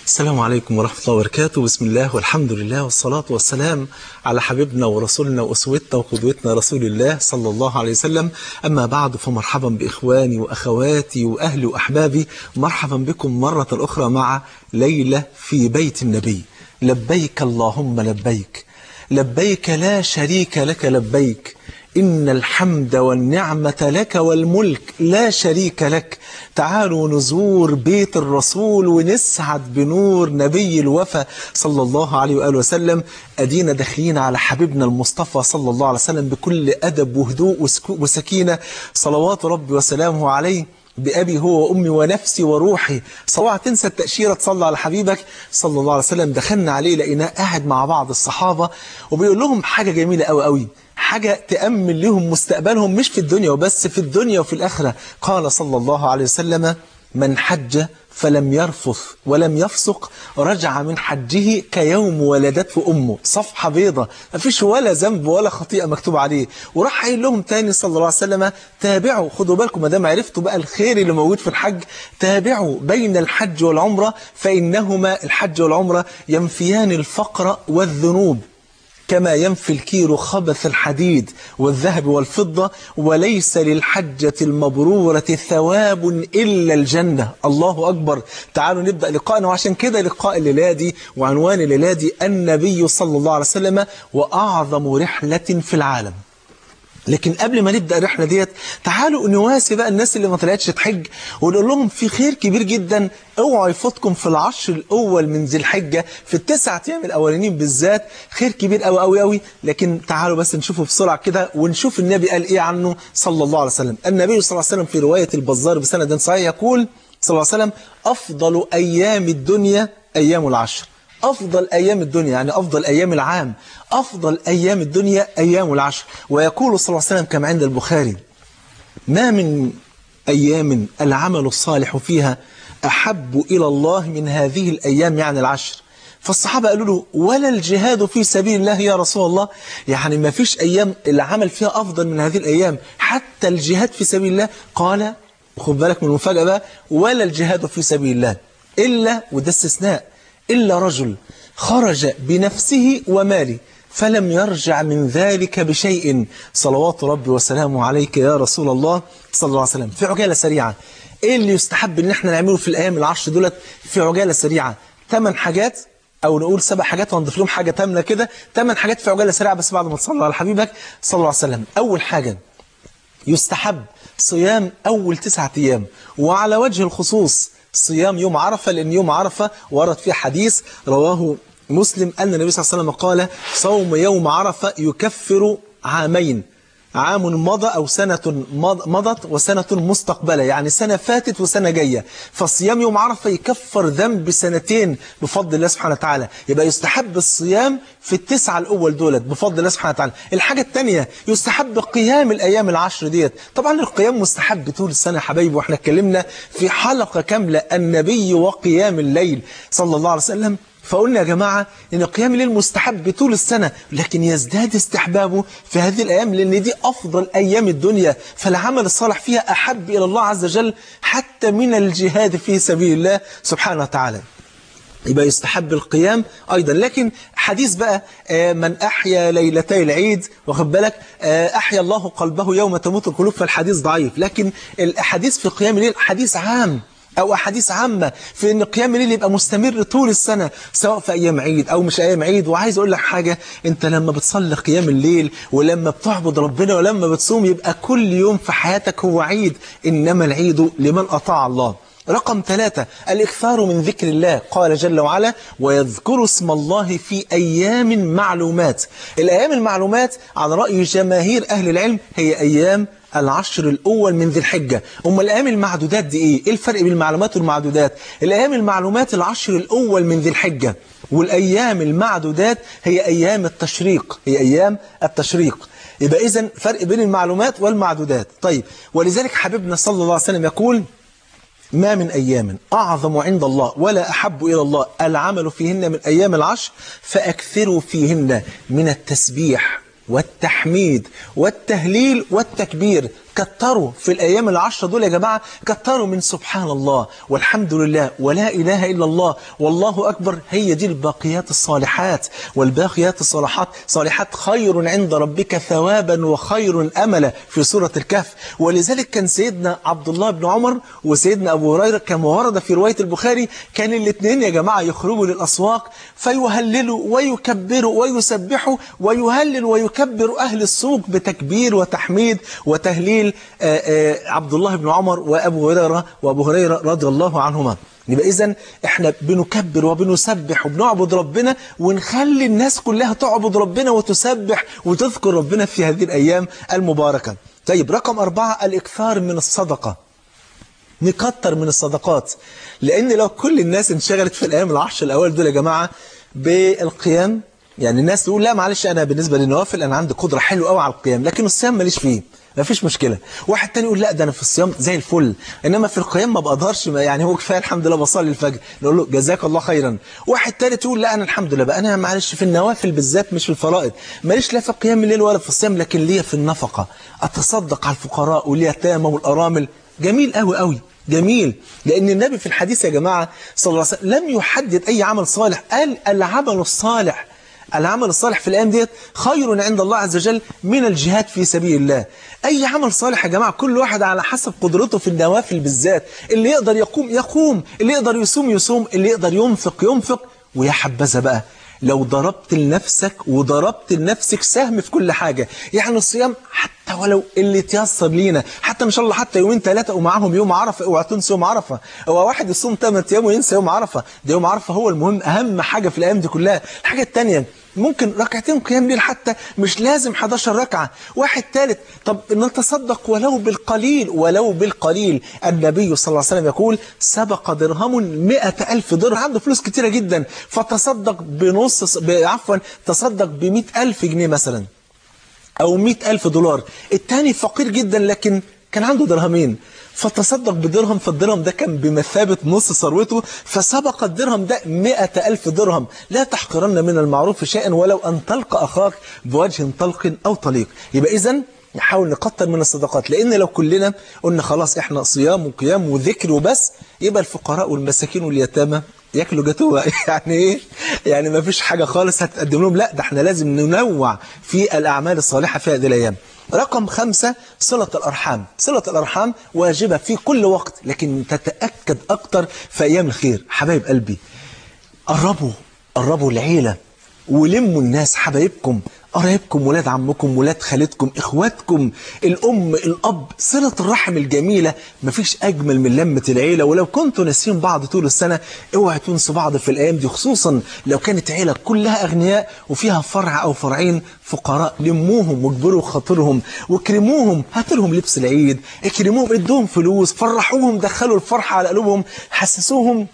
السلام عليكم ورحمة الله وبركاته بسم الله والحمد لله والصلاة والسلام على حبيبنا ورسولنا وأسوتنا وقدوتنا رسول الله صلى الله عليه وسلم أما بعد فمرحبا بإخواني وأخواتي وأهلي وأحبابي مرحبا بكم مرة أخرى مع ليلة في بيت النبي لبيك اللهم لبيك لبيك لا شريك لك لبيك إن الحمد والنعمة لك والملك لا شريك لك تعالوا نزور بيت الرسول ونسعد بنور نبي الوفا صلى الله عليه وآله وسلم أدينا داخلين على حبيبنا المصطفى صلى الله عليه وسلم بكل أدب وهدوء وسكينة صلوات ربي وسلامه عليه بأبي هو وأمي ونفسي وروحي صواع تنسى التأشيرة تصلى على حبيبك صلى الله عليه وسلم دخلنا عليه لقيناه قاعد مع بعض الصحابة وبيقول لهم حاجة جميلة قوي قوي حاجة تأمن لهم مستقبلهم مش في الدنيا وبس في الدنيا وفي الآخرة قال صلى الله عليه وسلم من حج فلم يرفث ولم يفسق رجع من حجه كيوم ولدته أمه صفحة بيضة ما فيش ولا ذنب ولا خطيئة مكتوب عليه وراح قايل لهم تاني صلى الله عليه وسلم تابعوا خدوا بالكم ما دام عرفتوا بقى الخير اللي موجود في الحج تابعوا بين الحج والعمرة فإنهما الحج والعمرة ينفيان الفقر والذنوب كما ينفي الكير خبث الحديد والذهب والفضة وليس للحجة المبرورة ثواب إلا الجنة الله أكبر تعالوا نبدأ لقاءنا وعشان كده لقاء الليلة دي وعنوان الليلة دي النبي صلى الله عليه وسلم وأعظم رحلة في العالم لكن قبل ما نبدأ الرحلة ديت تعالوا نواسي بقى الناس اللي ما طلعتش تحج ونقول لهم في خير كبير جدا اوعوا يفوتكم في العشر الأول من ذي الحجة في التسعة أيام الأولانيين بالذات خير كبير قوي قوي قوي لكن تعالوا بس نشوفه بسرعة كده ونشوف النبي قال إيه عنه صلى الله عليه وسلم النبي صلى الله عليه وسلم في رواية البزار بسند صحيح يقول صلى الله عليه وسلم أفضل أيام الدنيا أيام العشر أفضل أيام الدنيا يعني أفضل أيام العام أفضل أيام الدنيا أيام العشر ويقول صلى الله عليه وسلم كما عند البخاري ما من أيام العمل الصالح فيها أحب إلى الله من هذه الأيام يعني العشر فالصحابة قالوا له ولا الجهاد في سبيل الله يا رسول الله يعني ما فيش أيام العمل فيها أفضل من هذه الأيام حتى الجهاد في سبيل الله قال خد بالك من المفاجأة بقى ولا الجهاد في سبيل الله إلا وده استثناء إلا رجل خرج بنفسه وماله فلم يرجع من ذلك بشيء صلوات ربي وسلامه عليك يا رسول الله صلى الله عليه وسلم في عجالة سريعة إيه اللي يستحب إن احنا نعمله في الأيام العشر دولت في عجالة سريعة ثمان حاجات أو نقول سبع حاجات وهنضيف لهم حاجة تامنة كده ثمان حاجات في عجالة سريعة بس بعد ما تصلى على حبيبك صلى الله عليه وسلم أول حاجة يستحب صيام أول تسعة أيام وعلى وجه الخصوص صيام يوم عرفة لأن يوم عرفة ورد فيه حديث رواه مسلم أن النبي صلى الله عليه وسلم قال صوم يوم عرفة يكفر عامين عام مضى أو سنة مضت وسنة مستقبلة يعني سنة فاتت وسنة جاية فصيام يوم عرفة يكفر ذنب سنتين بفضل الله سبحانه وتعالى يبقى يستحب الصيام في التسعة الأول دولت بفضل الله سبحانه وتعالى الحاجة الثانية يستحب قيام الأيام العشر ديت طبعا القيام مستحب طول السنة حبايبي واحنا اتكلمنا في حلقة كاملة النبي وقيام الليل صلى الله عليه وسلم فقلنا يا جماعة ان قيام الليل مستحب طول السنة لكن يزداد استحبابه في هذه الأيام لأن دي أفضل أيام الدنيا فالعمل الصالح فيها أحب إلى الله عز وجل حتى من الجهاد في سبيل الله سبحانه وتعالى يبقى يستحب القيام أيضا لكن حديث بقى من أحيا ليلتي العيد واخد بالك أحيا الله قلبه يوم تموت القلوب فالحديث ضعيف لكن الحديث في قيام الليل حديث عام أو أحاديث عامة في أن قيام الليل يبقى مستمر طول السنة سواء في أيام عيد أو مش أيام عيد وعايز أقول لك حاجة أنت لما بتصلي قيام الليل ولما بتعبد ربنا ولما بتصوم يبقى كل يوم في حياتك هو عيد إنما العيد لمن أطاع الله رقم ثلاثة الإكثار من ذكر الله قال جل وعلا ويذكر اسم الله في أيام معلومات الأيام المعلومات على رأي جماهير أهل العلم هي أيام العشر الأول من ذي الحجة أم الأيام المعدودات دي إيه؟ إيه الفرق بين المعلومات والمعدودات الأيام المعلومات العشر الأول من ذي الحجة والأيام المعدودات هي أيام التشريق هي أيام التشريق يبقى إذن فرق بين المعلومات والمعدودات طيب ولذلك حبيبنا صلى الله عليه وسلم يقول ما من أيام أعظم عند الله ولا أحب إلى الله العمل فيهن من أيام العشر فأكثروا فيهن من التسبيح والتحميد والتهليل والتكبير كتروا في الأيام العشرة دول يا جماعة كتروا من سبحان الله والحمد لله ولا إله إلا الله والله أكبر هي دي الباقيات الصالحات والباقيات الصالحات صالحات خير عند ربك ثوابا وخير أملا في سورة الكهف ولذلك كان سيدنا عبد الله بن عمر وسيدنا أبو هريرة كما ورد في رواية البخاري كان الاثنين يا جماعة يخرجوا للأسواق فيهللوا ويكبروا ويسبحوا ويهلل ويكبر أهل السوق بتكبير وتحميد وتهليل آآ آآ عبد الله بن عمر وأبو هريرة وأبو هريرة رضي الله عنهما يبقى إذا إحنا بنكبر وبنسبح وبنعبد ربنا ونخلي الناس كلها تعبد ربنا وتسبح وتذكر ربنا في هذه الأيام المباركة طيب رقم أربعة الإكثار من الصدقة نكتر من الصدقات لأن لو كل الناس انشغلت في الأيام العشر الأول دول يا جماعة بالقيام يعني الناس تقول لا معلش أنا بالنسبة للنوافل أنا عندي قدرة حلوة قوي على القيام لكن الصيام ماليش فيه ما فيش مشكلة واحد تاني يقول لا ده أنا في الصيام زي الفل إنما في القيام ما بقدرش يعني هو كفاية الحمد لله بصلي الفجر نقول له جزاك الله خيرا واحد تالت يقول لا أنا الحمد لله بقى أنا معلش في النوافل بالذات مش في الفرائض ماليش لا في قيام الليل ولا في الصيام لكن ليا في النفقة أتصدق على الفقراء واليتامى والأرامل جميل قوي قوي جميل لأن النبي في الحديث يا جماعة صلى الله عليه وسلم لم يحدد أي عمل صالح قال العمل الصالح العمل الصالح في الأيام ديت خير عند الله عز وجل من الجهاد في سبيل الله أي عمل صالح يا جماعة كل واحد على حسب قدرته في النوافل بالذات اللي يقدر يقوم يقوم اللي يقدر يصوم يصوم اللي يقدر ينفق ينفق ويا حبذا بقى لو ضربت لنفسك وضربت لنفسك سهم في كل حاجة يعني الصيام حتى ولو اللي تيسر لينا حتى ان شاء الله حتى يومين ثلاثة ومعاهم يوم عرفة اوعى تنسى يوم عرفة هو واحد يصوم 8 ايام وينسى يوم عرفة ده يوم عرفة هو المهم اهم حاجة في الايام دي كلها الحاجة الثانية ممكن ركعتين قيام ليل حتى مش لازم 11 ركعة واحد ثالث طب نتصدق ولو بالقليل ولو بالقليل النبي صلى الله عليه وسلم يقول سبق درهم مئة ألف درهم عنده فلوس كتيرة جدا فتصدق بنص عفوا تصدق بمئة ألف جنيه مثلا أو مئة ألف دولار الثاني فقير جدا لكن كان عنده درهمين فتصدق بدرهم فالدرهم ده كان بمثابة نص ثروته فسبق الدرهم ده مئة ألف درهم لا تحقرن من المعروف شيئا ولو أن تلقى أخاك بوجه طلق أو طليق يبقى إذن نحاول نكتر من الصدقات لأن لو كلنا قلنا خلاص إحنا صيام وقيام وذكر وبس يبقى الفقراء والمساكين واليتامى ياكلوا جاتوه يعني ايه يعني ما فيش حاجة خالص هتقدم لهم لا ده احنا لازم ننوع في الأعمال الصالحة في هذه الأيام رقم خمسة صلة الأرحام صلة الأرحام واجبة في كل وقت لكن تتأكد أكتر في أيام الخير حبايب قلبي قربوا قربوا العيلة ولموا الناس حبايبكم قرايبكم ولاد عمكم ولاد خالتكم اخواتكم الام الاب صله الرحم الجميله مفيش اجمل من لمه العيله ولو كنتوا ناسيين بعض طول السنه اوعوا تنسوا بعض في الايام دي خصوصا لو كانت عيله كلها اغنياء وفيها فرع او فرعين فقراء لموهم واجبروا خاطرهم واكرموهم هاتوا لهم لبس العيد اكرموهم ادوهم فلوس فرحوهم دخلوا الفرحه على قلوبهم حسسوهم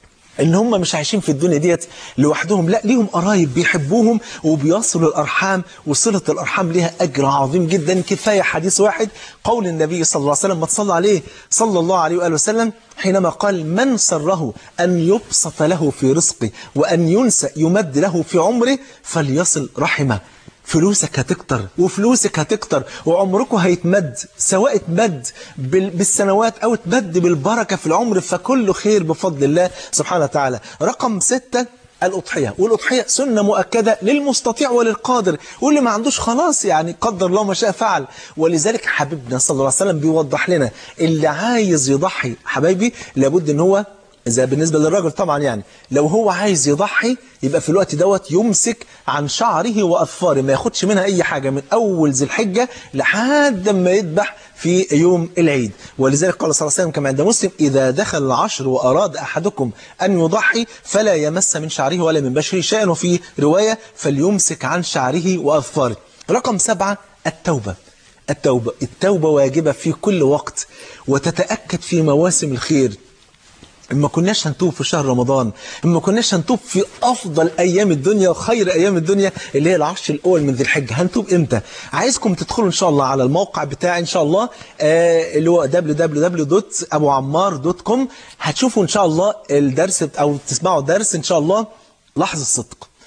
ان هم مش عايشين في الدنيا ديت لوحدهم لا ليهم قرايب بيحبوهم وبيصلوا الارحام وصله الارحام ليها اجر عظيم جدا كفايه حديث واحد قول النبي صلى الله عليه وسلم ما تصلى عليه صلى الله عليه واله وسلم حينما قال من سره ان يبسط له في رزقه وان ينسى يمد له في عمره فليصل رحمه فلوسك هتكتر وفلوسك هتكتر وعمركم هيتمد سواء اتمد بالسنوات أو اتمد بالبركة في العمر فكله خير بفضل الله سبحانه وتعالى رقم ستة الأضحية والأضحية سنة مؤكدة للمستطيع وللقادر واللي ما عندوش خلاص يعني قدر الله ما شاء فعل ولذلك حبيبنا صلى الله عليه وسلم بيوضح لنا اللي عايز يضحي حبايبي لابد ان هو إذا بالنسبة للراجل طبعا يعني لو هو عايز يضحي يبقى في الوقت دوت يمسك عن شعره وأظفاره ما ياخدش منها أي حاجة من أول ذي الحجة لحد ما يذبح في يوم العيد ولذلك قال صلى الله عليه وسلم كما عند مسلم إذا دخل العشر وأراد أحدكم أن يضحي فلا يمس من شعره ولا من بشره شيئا وفي رواية فليمسك عن شعره وأظفاره رقم سبعة التوبة التوبة التوبة واجبة في كل وقت وتتأكد في مواسم الخير ما كناش هنتوب في شهر رمضان ما كناش هنتوب في أفضل أيام الدنيا وخير أيام الدنيا اللي هي العشر الأول من ذي الحجة هنتوب إمتى عايزكم تدخلوا إن شاء الله على الموقع بتاعي إن شاء الله آه اللي هو www.abuammar.com هتشوفوا إن شاء الله الدرس أو تسمعوا درس إن شاء الله لحظة الصدق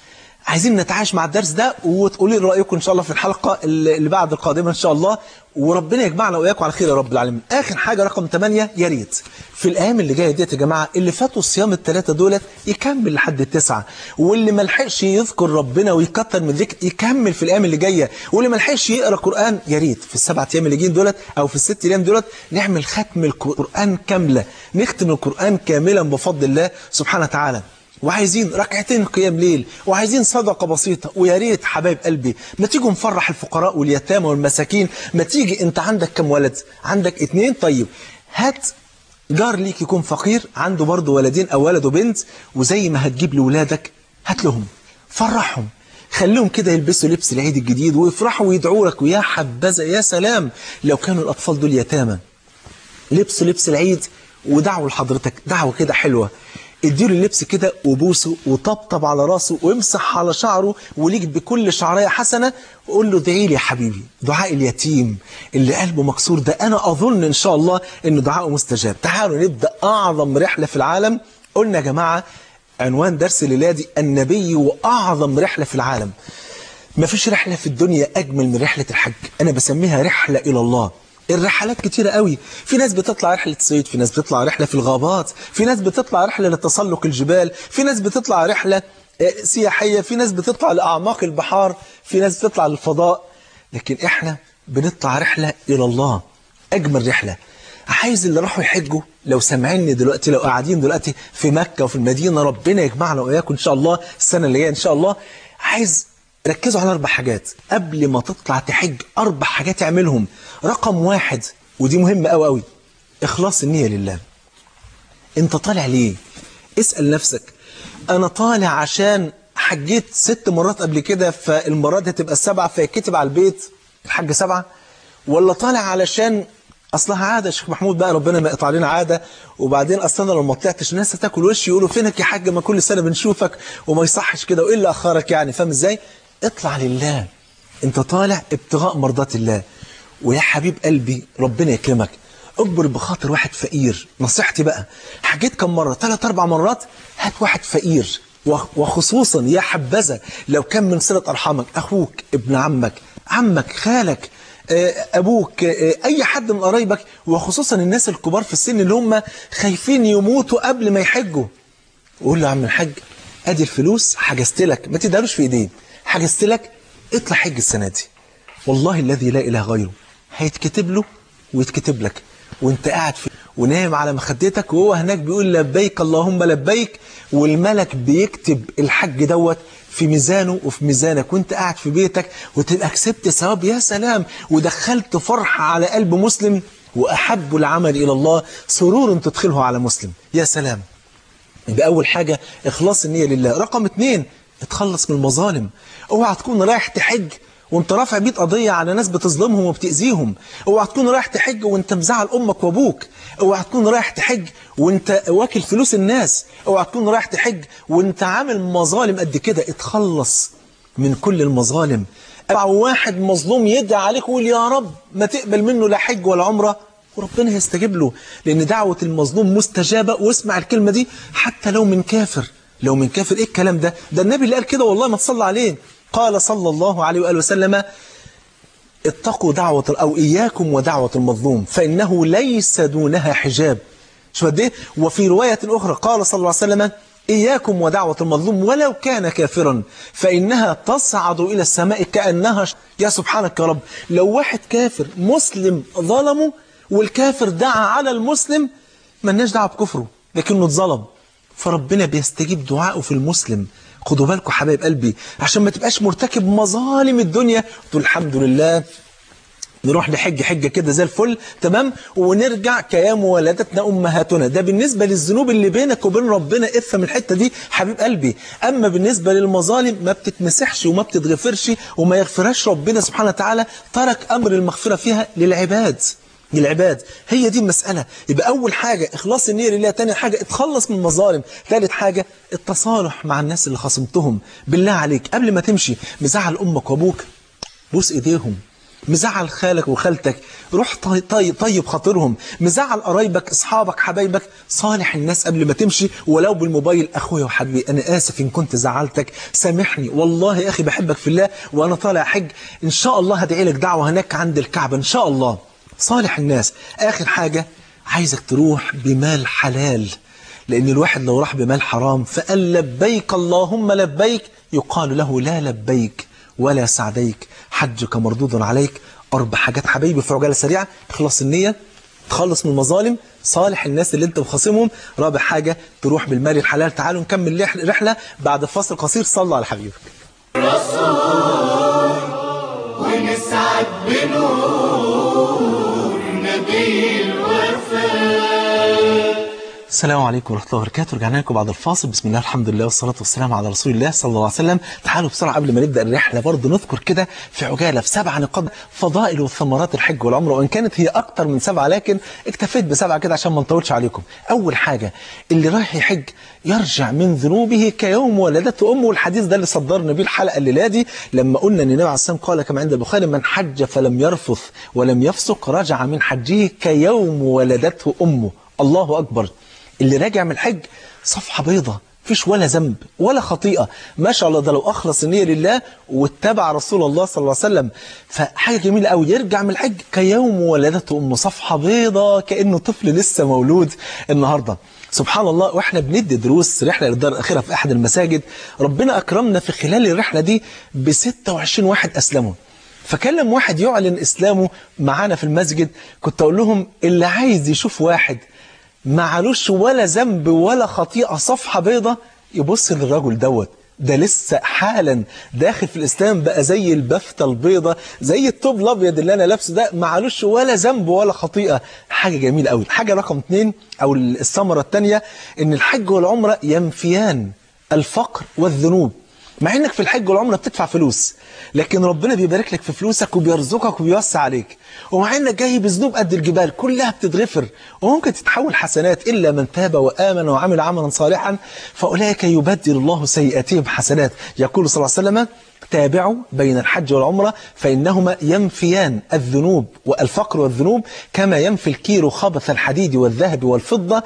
عايزين نتعايش مع الدرس ده وتقولي لي رايكم ان شاء الله في الحلقه اللي بعد القادمه ان شاء الله وربنا يجمعنا واياكم على خير يا رب العالمين اخر حاجه رقم 8 يا ريت في الايام اللي جايه ديت يا جماعه اللي فاتوا الصيام الثلاثه دولت يكمل لحد التسعه واللي ما لحقش يذكر ربنا ويكتر من ذكر يكمل في الايام اللي جايه واللي ما لحقش يقرا قران يا ريت في السبع ايام اللي جايين دولت او في الست ايام دولت نعمل ختم القران كامله نختم القران كاملا بفضل الله سبحانه وتعالى وعايزين ركعتين قيام ليل وعايزين صدقة بسيطة ويا ريت حبايب قلبي ما تيجوا نفرح الفقراء واليتامى والمساكين ما تيجي انت عندك كم ولد عندك اتنين طيب هات جار ليك يكون فقير عنده برضه ولدين او ولد وبنت وزي ما هتجيب لولادك هات لهم فرحهم خليهم كده يلبسوا لبس العيد الجديد ويفرحوا ويدعوا لك ويا حبذا يا سلام لو كانوا الأطفال دول يتامى لبسوا لبس العيد ودعوا لحضرتك دعوة كده حلوة اديله اللبس كده وبوسه وطبطب على راسه وامسح على شعره وليك بكل شعرية حسنة وقول له ادعي لي يا حبيبي دعاء اليتيم اللي قلبه مكسور ده أنا أظن إن شاء الله إن دعاءه مستجاب تعالوا نبدأ أعظم رحلة في العالم قلنا يا جماعة عنوان درس الليلة دي النبي وأعظم رحلة في العالم ما فيش رحلة في الدنيا أجمل من رحلة الحج أنا بسميها رحلة إلى الله الرحلات كتيرة قوي في ناس بتطلع رحلة صيد في ناس بتطلع رحلة في الغابات في ناس بتطلع رحلة لتسلق الجبال في ناس بتطلع رحلة سياحية في ناس بتطلع لأعماق البحار في ناس بتطلع للفضاء لكن إحنا بنطلع رحلة إلى الله أجمل رحلة عايز اللي راحوا يحجوا لو سامعيني دلوقتي لو قاعدين دلوقتي في مكة وفي المدينة ربنا يجمعنا وإياكم إن شاء الله السنة اللي جاية إن شاء الله عايز ركزوا على أربع حاجات قبل ما تطلع تحج أربع حاجات اعملهم رقم واحد ودي مهمة أوي أوي إخلاص النية لله أنت طالع ليه اسأل نفسك أنا طالع عشان حجيت ست مرات قبل كده فالمرات دي تبقى السبعة فيكتب على البيت الحج سبعة ولا طالع علشان اصلها عاده يا شيخ محمود بقى ربنا ما يقطع لنا عاده وبعدين اصل انا لو ما طلعتش الناس هتاكل وش يقولوا فينك يا حاج ما كل سنه بنشوفك وما يصحش كده وايه اللي اخرك يعني فاهم ازاي اطلع لله انت طالع ابتغاء مرضات الله ويا حبيب قلبي ربنا يكرمك اكبر بخاطر واحد فقير نصيحتي بقى حجيت كم مره ثلاث اربع مرات هات واحد فقير وخصوصا يا حبذا لو كان من صله ارحامك اخوك ابن عمك عمك خالك أبوك أي حد من قرايبك وخصوصا الناس الكبار في السن اللي هم خايفين يموتوا قبل ما يحجوا قول له يا عم الحاج أدي الفلوس حجزت لك ما تدهلوش في إيديه حجزت لك اطلع حج السنة دي والله الذي لا إله غيره هيتكتب له ويتكتب لك وانت قاعد في ونايم على مخدتك وهو هناك بيقول لبيك اللهم لبيك والملك بيكتب الحج دوت في ميزانه وفي ميزانك وانت قاعد في بيتك وتبقى كسبت ثواب يا سلام ودخلت فرحة على قلب مسلم وأحب العمل إلى الله سرور تدخله على مسلم يا سلام يبقى أول حاجة إخلاص النية لله رقم اتنين اتخلص من المظالم اوعى تكون رايح تحج وانت رافع بيت قضية على ناس بتظلمهم وبتأذيهم اوعى تكون رايح تحج وانت مزعل امك وابوك اوعى تكون رايح تحج وانت واكل فلوس الناس اوعى تكون رايح تحج وانت عامل مظالم قد كده اتخلص من كل المظالم اوعى واحد مظلوم يدعي عليك ويقول يا رب ما تقبل منه لا حج ولا عمره وربنا يستجيب له لان دعوة المظلوم مستجابة واسمع الكلمة دي حتى لو من كافر لو من كافر ايه الكلام ده ده النبي اللي قال كده والله ما تصلى عليه قال صلى الله عليه وآله وسلم اتقوا دعوة أو إياكم ودعوة المظلوم فإنه ليس دونها حجاب شو قد ايه وفي رواية أخرى قال صلى الله عليه وسلم إياكم ودعوة المظلوم ولو كان كافرا فإنها تصعد إلى السماء كأنها ش... يا سبحانك يا رب لو واحد كافر مسلم ظلمه والكافر دعا على المسلم ملناش دعوه بكفره لكنه اتظلم فربنا بيستجيب دعائه في المسلم خدوا بالكم حبايب قلبي عشان ما تبقاش مرتكب مظالم الدنيا تقول الحمد لله نروح نحج حجة كده زي الفل تمام ونرجع كيام ولدتنا أمهاتنا ده بالنسبة للذنوب اللي بينك وبين ربنا افهم الحتة دي حبيب قلبي أما بالنسبة للمظالم ما بتتمسحش وما بتتغفرش وما يغفرهاش ربنا سبحانه وتعالى ترك أمر المغفرة فيها للعباد للعباد هي دي المسألة يبقى أول حاجة إخلاص النية لله تاني حاجة اتخلص من المظالم ثالث حاجة التصالح مع الناس اللي خصمتهم بالله عليك قبل ما تمشي مزعل أمك وأبوك بوس إيديهم مزعل خالك وخالتك روح طي طي طيب خاطرهم مزعل قرايبك اصحابك حبايبك صالح الناس قبل ما تمشي ولو بالموبايل اخويا وحبيبي انا اسف ان كنت زعلتك سامحني والله يا اخي بحبك في الله وانا طالع حج ان شاء الله هدعي لك دعوه هناك عند الكعبه ان شاء الله صالح الناس اخر حاجه عايزك تروح بمال حلال لأن الواحد لو راح بمال حرام فقال لبيك اللهم لبيك يقال له لا لبيك ولا سعديك حجك مردود عليك أربع حاجات حبايبي في عجالة سريعة اخلص النية تخلص من المظالم صالح الناس اللي انت مخاصمهم رابع حاجة تروح بالمال الحلال تعالوا نكمل رحلة بعد فاصل قصير صلى على حبيبك رسول ونسعد بنور نبي الوفاء السلام عليكم ورحمة الله وبركاته رجعنا لكم بعد الفاصل بسم الله الحمد لله والصلاة والسلام على رسول الله صلى الله عليه وسلم تعالوا بسرعة قبل ما نبدأ الرحلة برضه نذكر كده في عجالة في سبع نقاط فضائل وثمرات الحج والعمرة وإن كانت هي أكتر من سبعة لكن اكتفيت بسبعة كده عشان ما نطولش عليكم أول حاجة اللي رايح يحج يرجع من ذنوبه كيوم ولدته أمه والحديث ده اللي صدرنا بيه الحلقة الليلة دي لما قلنا أن النبي عليه الصلاة والسلام قال كما عند البخاري من حج فلم يرفث ولم يفسق رجع من حجه كيوم ولدته أمه الله أكبر اللي راجع من الحج صفحة بيضة فيش ولا ذنب ولا خطيئة ما شاء الله ده لو أخلص النية لله واتبع رسول الله صلى الله عليه وسلم فحاجة جميلة قوي يرجع من الحج كيوم ولدته أمه صفحة بيضة كأنه طفل لسه مولود النهاردة سبحان الله واحنا بندي دروس رحلة للدار الأخيرة في أحد المساجد ربنا أكرمنا في خلال الرحلة دي ب 26 واحد أسلموا فكلم واحد يعلن إسلامه معانا في المسجد كنت أقول لهم اللي عايز يشوف واحد معلوش ولا ذنب ولا خطيئة صفحة بيضة يبص للرجل دوت ده لسه حالا داخل في الإسلام بقى زي البفتة البيضة زي الطوب الأبيض اللي أنا لابسه ده معلوش ولا ذنب ولا خطيئة حاجة جميلة قوي الحاجة رقم اتنين أو الثمرة الثانية إن الحج والعمرة ينفيان الفقر والذنوب مع انك في الحج والعمره بتدفع فلوس لكن ربنا بيبارك لك في فلوسك وبيرزقك وبيوسع عليك ومع انك جاي بذنوب قد الجبال كلها بتتغفر وممكن تتحول حسنات الا من تاب وامن وعمل عملا صالحا فاولئك يبدل الله سيئاتهم حسنات يقول صلى الله عليه وسلم تابعوا بين الحج والعمرة فإنهما ينفيان الذنوب والفقر والذنوب كما ينفي الكير خبث الحديد والذهب والفضة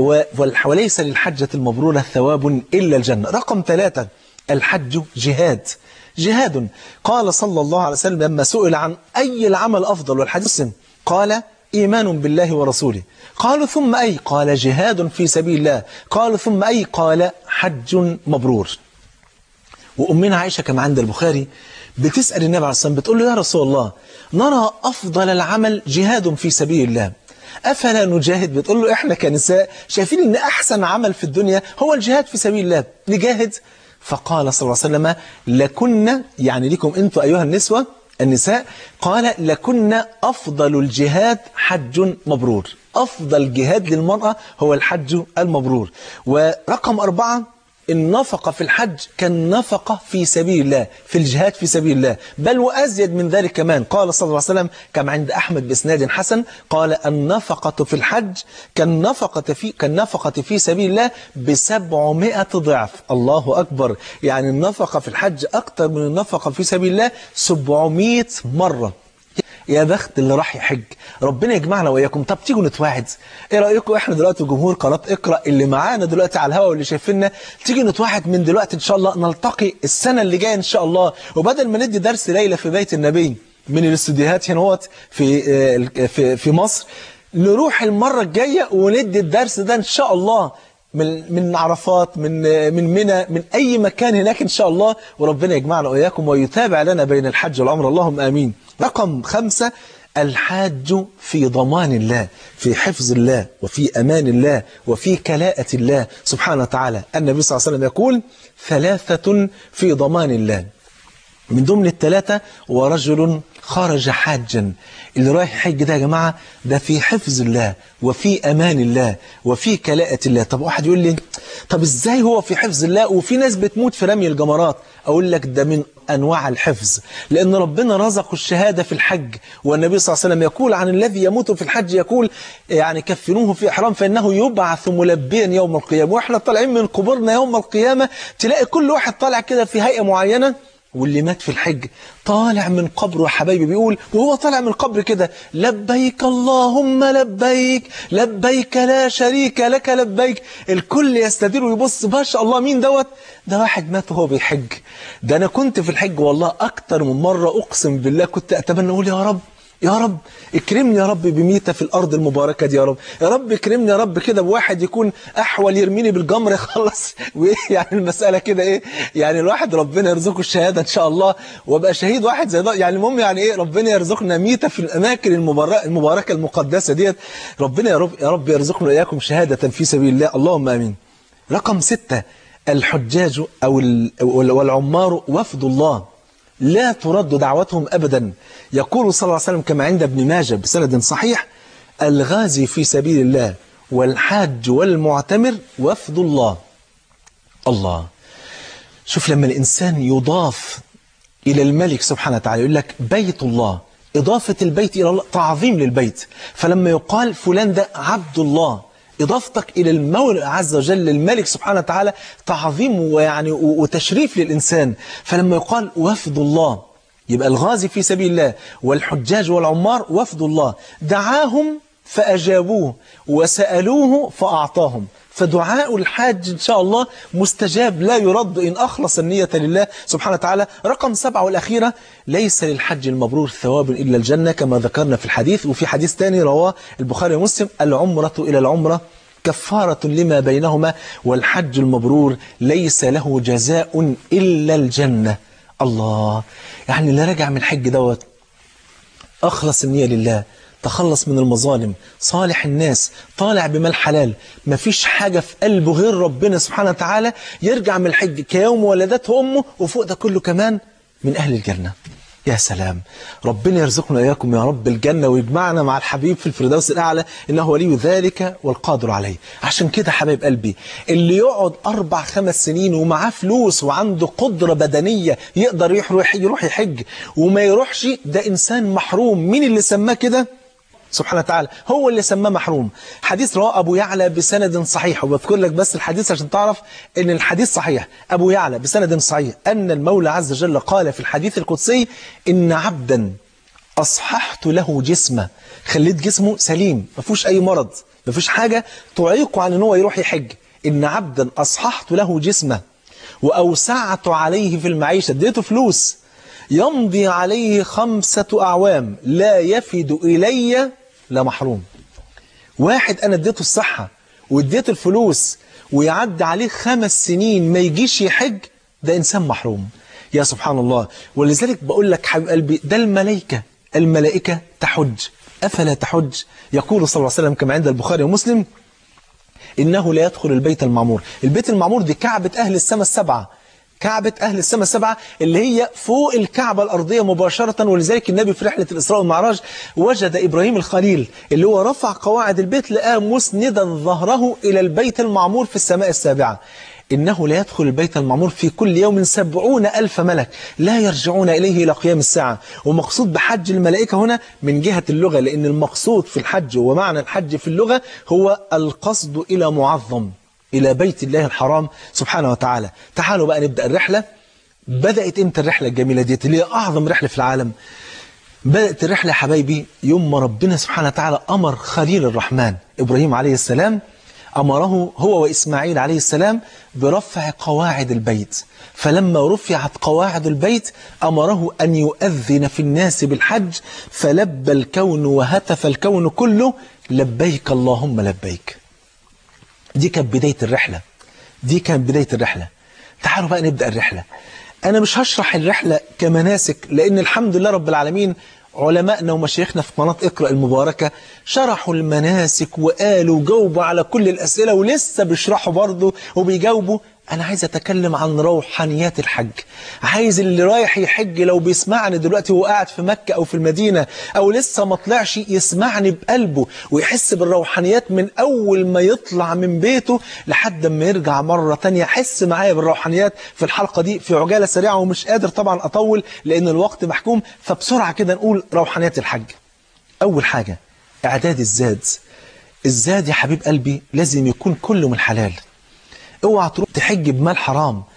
وليس للحجة المبرورة ثواب إلا الجنة رقم ثلاثة الحج جهاد جهاد قال صلى الله عليه وسلم لما سئل عن أي العمل أفضل والحديث قال إيمان بالله ورسوله قالوا ثم أي قال جهاد في سبيل الله قالوا ثم أي قال حج مبرور وأمنا عائشة كما عند البخاري بتسأل النبي عليه الصلاة والسلام بتقول له يا رسول الله نرى أفضل العمل جهاد في سبيل الله أفلا نجاهد بتقول له إحنا كنساء شايفين إن أحسن عمل في الدنيا هو الجهاد في سبيل الله نجاهد فقال صلى الله عليه وسلم لكن يعني لكم أنتم أيها النسوة النساء قال لكن أفضل الجهاد حج مبرور أفضل جهاد للمرأة هو الحج المبرور ورقم أربعة النفقة في الحج كالنفقة في سبيل الله في الجهاد في سبيل الله بل وأزيد من ذلك كمان قال صلى الله عليه وسلم كما عند أحمد بإسناد حسن قال النفقة في الحج كالنفقة في, كالنفقة في سبيل الله بسبعمائة ضعف الله أكبر يعني النفقة في الحج أكثر من النفقة في سبيل الله سبعمائة مرة يا بخت اللي راح يحج ربنا يجمعنا وإياكم طب تيجوا نتواعد ايه رأيكم احنا دلوقتي جمهور قناة اقرأ اللي معانا دلوقتي على الهواء واللي شايفيننا تيجي نتواعد من دلوقتي ان شاء الله نلتقي السنة اللي جاية ان شاء الله وبدل ما ندي درس ليلة في بيت النبي من الاستوديوهات هنا هوت في في في مصر نروح المرة الجاية وندي الدرس ده ان شاء الله من من عرفات من من منى من اي مكان هناك ان شاء الله وربنا يجمعنا واياكم ويتابع لنا بين الحج والعمره اللهم امين رقم خمسة الحاج في ضمان الله في حفظ الله وفي أمان الله وفي كلاءة الله سبحانه وتعالى النبي صلى الله عليه وسلم يقول ثلاثة في ضمان الله من ضمن الثلاثة ورجل خرج حاجا اللي رايح حج ده يا جماعة ده في حفظ الله وفي أمان الله وفي كلاءة الله طب واحد يقول لي طب ازاي هو في حفظ الله وفي ناس بتموت في رمي الجمرات أقول لك ده من أنواع الحفظ لأن ربنا رزق الشهادة في الحج والنبي صلى الله عليه وسلم يقول عن الذي يموت في الحج يقول يعني كفنوه في إحرام فإنه يبعث ملبيا يوم القيامة وإحنا طالعين من قبورنا يوم القيامة تلاقي كل واحد طالع كده في هيئة معينة واللي مات في الحج طالع من قبره يا حبايبي بيقول وهو طالع من القبر كده لبيك اللهم لبيك لبيك لا شريك لك لبيك الكل يستدير ويبص ما شاء الله مين دوت ده واحد مات وهو بيحج ده انا كنت في الحج والله اكتر من مرة اقسم بالله كنت اتمنى اقول يا رب يا رب اكرمني يا رب بميتة في الأرض المباركة دي يا رب يا رب اكرمني يا رب كده بواحد يكون أحول يرميني بالجمر يخلص وإيه يعني المسألة كده إيه يعني الواحد ربنا يرزقه الشهادة إن شاء الله وابقى شهيد واحد زي ده يعني المهم يعني إيه ربنا يرزقنا ميتة في الأماكن المباركة, المباركة المقدسة ديت ربنا يا رب يا رب يرزقنا وإياكم شهادة في سبيل الله اللهم آمين رقم ستة الحجاج أو ال- والعمار وفد الله لا ترد دعوتهم أبدا يقول صلى الله عليه وسلم كما عند ابن ماجه بسند صحيح الغازي في سبيل الله والحاج والمعتمر وفد الله الله شوف لما الإنسان يضاف إلى الملك سبحانه وتعالى يقول لك بيت الله إضافة البيت إلى الله تعظيم للبيت فلما يقال فلان ده عبد الله إضافتك إلى المولى عز وجل الملك سبحانه وتعالى تعظيم ويعني وتشريف للإنسان فلما يقال وفد الله يبقى الغازي في سبيل الله والحجاج والعمار وفد الله دعاهم فأجابوه وسألوه فأعطاهم فدعاء الحاج إن شاء الله مستجاب لا يرد إن أخلص النية لله سبحانه وتعالى رقم سبعة والأخيرة ليس للحج المبرور ثواب إلا الجنة كما ذكرنا في الحديث وفي حديث ثاني رواه البخاري ومسلم العمرة إلى العمرة كفارة لما بينهما والحج المبرور ليس له جزاء إلا الجنة الله يعني اللي راجع من الحج دوت أخلص النية لله تخلص من المظالم صالح الناس طالع بمال حلال مفيش حاجة في قلبه غير ربنا سبحانه وتعالى يرجع من الحج كيوم ولدته أمه وفوق ده كله كمان من أهل الجنة يا سلام ربنا يرزقنا إياكم يا رب الجنة ويجمعنا مع الحبيب في الفردوس الأعلى إنه ولي ذلك والقادر عليه عشان كده حبايب قلبي اللي يقعد أربع خمس سنين ومعاه فلوس وعنده قدرة بدنية يقدر يروح يروح يحج وما يروحش ده إنسان محروم مين اللي سماه كده سبحانه وتعالى هو اللي سماه محروم حديث رواه أبو يعلى بسند صحيح وبذكر لك بس الحديث عشان تعرف أن الحديث صحيح أبو يعلى بسند صحيح أن المولى عز وجل قال في الحديث القدسي إن عبدا أصححت له جسمه خليت جسمه سليم ما فيهوش أي مرض ما فيش حاجة تعيقه عن أن هو يروح يحج إن عبدا أصححت له جسمه وأوسعت عليه في المعيشة اديته فلوس يمضي عليه خمسة أعوام لا يفد إلي لمحروم واحد أنا اديته الصحة واديته الفلوس ويعدي عليه خمس سنين ما يجيش يحج ده إنسان محروم يا سبحان الله ولذلك بقول لك حبيب قلبي ده الملائكة الملائكة تحج أفلا تحج يقول صلى الله عليه وسلم كما عند البخاري ومسلم إنه لا يدخل البيت المعمور البيت المعمور دي كعبة أهل السماء السبعة كعبة أهل السماء السبعة اللي هي فوق الكعبة الأرضية مباشرة ولذلك النبي في رحلة الإسراء والمعراج وجد إبراهيم الخليل اللي هو رفع قواعد البيت لقاه مسندا ظهره إلى البيت المعمور في السماء السابعة إنه لا يدخل البيت المعمور في كل يوم سبعون ألف ملك لا يرجعون إليه إلى قيام الساعة ومقصود بحج الملائكة هنا من جهة اللغة لأن المقصود في الحج ومعنى الحج في اللغة هو القصد إلى معظم إلى بيت الله الحرام سبحانه وتعالى تعالوا بقى نبدأ الرحلة بدأت إمتى الرحلة الجميلة ديت اللي هي أعظم رحلة في العالم بدأت الرحلة حبايبي يوم ما ربنا سبحانه وتعالى أمر خليل الرحمن إبراهيم عليه السلام أمره هو وإسماعيل عليه السلام برفع قواعد البيت فلما رفعت قواعد البيت أمره أن يؤذن في الناس بالحج فلبى الكون وهتف الكون كله لبيك اللهم لبيك دي كانت بداية الرحلة دي كانت بداية الرحلة تعالوا بقى نبدأ الرحلة أنا مش هشرح الرحلة كمناسك لأن الحمد لله رب العالمين علمائنا ومشايخنا في قناة اقرأ المباركة شرحوا المناسك وقالوا وجاوبوا على كل الأسئلة ولسه بيشرحوا برضه وبيجاوبوا أنا عايز أتكلم عن روحانيات الحج عايز اللي رايح يحج لو بيسمعني دلوقتي وهو قاعد في مكة أو في المدينة أو لسه ما طلعش يسمعني بقلبه ويحس بالروحانيات من أول ما يطلع من بيته لحد ما يرجع مرة تانية حس معايا بالروحانيات في الحلقة دي في عجالة سريعة ومش قادر طبعا أطول لأن الوقت محكوم فبسرعة كده نقول روحانيات الحج أول حاجة إعداد الزاد الزاد يا حبيب قلبي لازم يكون كله من حلال اوعى تروح تحج بمال حرام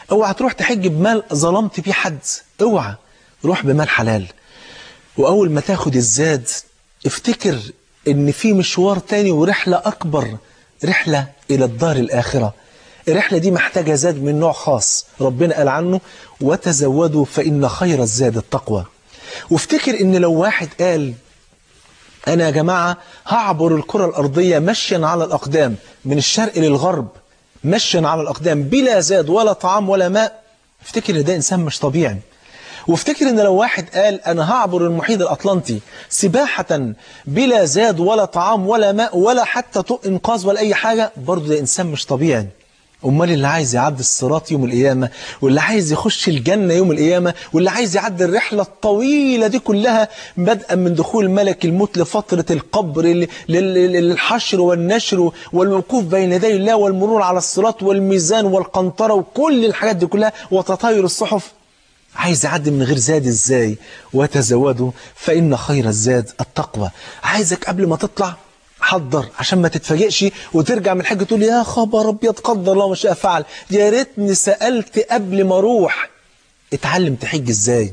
اوعى تروح تحج بمال ظلمت بيه حد اوعى روح بمال حلال واول ما تاخد الزاد افتكر ان في مشوار تاني ورحلة اكبر رحلة الى الدار الاخرة الرحلة دي محتاجة زاد من نوع خاص ربنا قال عنه وتزودوا فإن خير الزاد التقوى وافتكر ان لو واحد قال أنا يا جماعة هعبر الكرة الأرضية مشيا على الأقدام من الشرق للغرب مشيا على الأقدام بلا زاد ولا طعام ولا ماء افتكر ان ده إنسان مش طبيعي وافتكر ان لو واحد قال انا هعبر المحيط الاطلنطي سباحة بلا زاد ولا طعام ولا ماء ولا حتى طوق انقاذ ولا اي حاجة برضه ده انسان مش طبيعي امال اللي عايز يعدي الصراط يوم القيامة واللي عايز يخش الجنة يوم القيامة واللي عايز يعدي الرحلة الطويلة دي كلها بدءا من دخول ملك الموت لفترة القبر ل- لل- للحشر والنشر والوقوف بين يدي الله والمرور على الصراط والميزان والقنطرة وكل الحاجات دي كلها وتطاير الصحف عايز يعدي من غير زاد ازاي وتزودوا فإن خير الزاد التقوى عايزك قبل ما تطلع حضر عشان ما تتفاجئش وترجع من الحج تقول يا خبر ابيض قدر الله ما شاء فعل يا ريتني سألت قبل ما اروح اتعلم تحج ازاي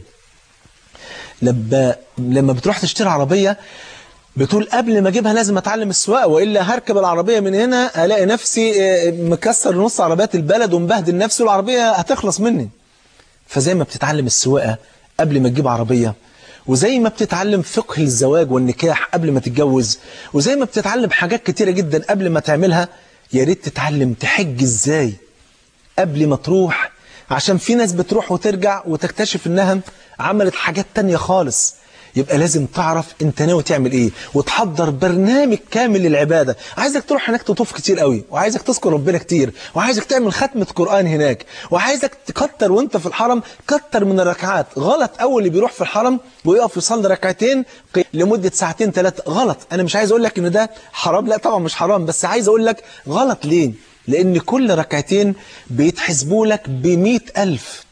لما لما بتروح تشتري عربية بتقول قبل ما اجيبها لازم اتعلم السواقه والا هركب العربيه من هنا الاقي نفسي آه، مكسر نص عربيات البلد ومبهدل نفسي والعربيه هتخلص مني فزي ما بتتعلم السواقة قبل ما تجيب عربية وزي ما بتتعلم فقه الزواج والنكاح قبل ما تتجوز وزي ما بتتعلم حاجات كتيرة جدا قبل ما تعملها يا ريت تتعلم تحج ازاي قبل ما تروح عشان في ناس بتروح وترجع وتكتشف انها عملت حاجات تانية خالص يبقى لازم تعرف انت ناوي تعمل ايه وتحضر برنامج كامل للعبادة عايزك تروح هناك تطوف كتير قوي وعايزك تذكر ربنا كتير وعايزك تعمل ختمة قرآن هناك وعايزك تكتر وانت في الحرم كتر من الركعات غلط اول اللي بيروح في الحرم ويقف يصلي ركعتين قي- لمدة ساعتين ثلاثة غلط انا مش عايز اقول لك ان ده حرام لا طبعا مش حرام بس عايز اقول لك غلط ليه لان كل ركعتين بيتحسبوا لك بمئة ألف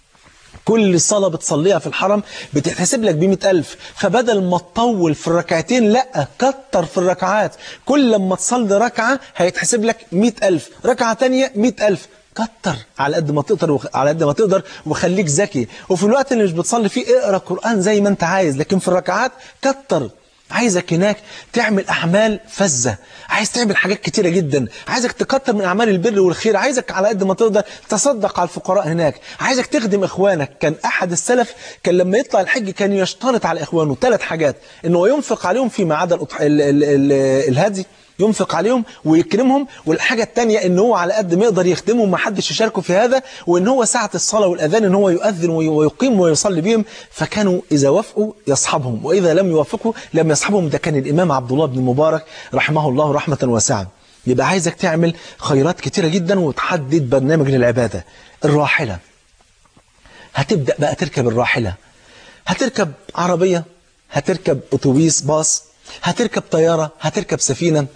كل صلاة بتصليها في الحرم بتتحسب لك بمئة ألف فبدل ما تطول في الركعتين لا كتر في الركعات كل لما تصلي ركعة هيتحسب لك مئة ألف ركعة تانية مئة ألف كتر على قد ما تقدر وخ... على قد ما تقدر وخليك ذكي وفي الوقت اللي مش بتصلي فيه اقرا قرآن زي ما انت عايز لكن في الركعات كتر عايزك هناك تعمل أعمال فزة عايز تعمل حاجات كتيرة جدا عايزك تكتر من أعمال البر والخير عايزك على قد ما تقدر تصدق على الفقراء هناك عايزك تخدم إخوانك كان أحد السلف كان لما يطلع الحج كان يشترط على إخوانه ثلاث حاجات إنه ينفق عليهم فيما عدا الأضح- ال- ال- ال- الهدي ينفق عليهم ويكرمهم والحاجة التانية ان هو على قد ما يقدر يخدمهم ما حدش يشاركه في هذا وان هو ساعة الصلاة والأذان ان هو يؤذن وي- ويقيم ويصلي بهم فكانوا إذا وافقوا يصحبهم وإذا لم يوافقوا لم يصحبهم ده كان الإمام عبد الله بن المبارك رحمه الله رحمة واسعة يبقى عايزك تعمل خيرات كتيرة جدا وتحدد برنامج للعبادة الراحلة هتبدأ بقى تركب الراحلة هتركب عربية هتركب أتوبيس باص هتركب طيارة هتركب سفينة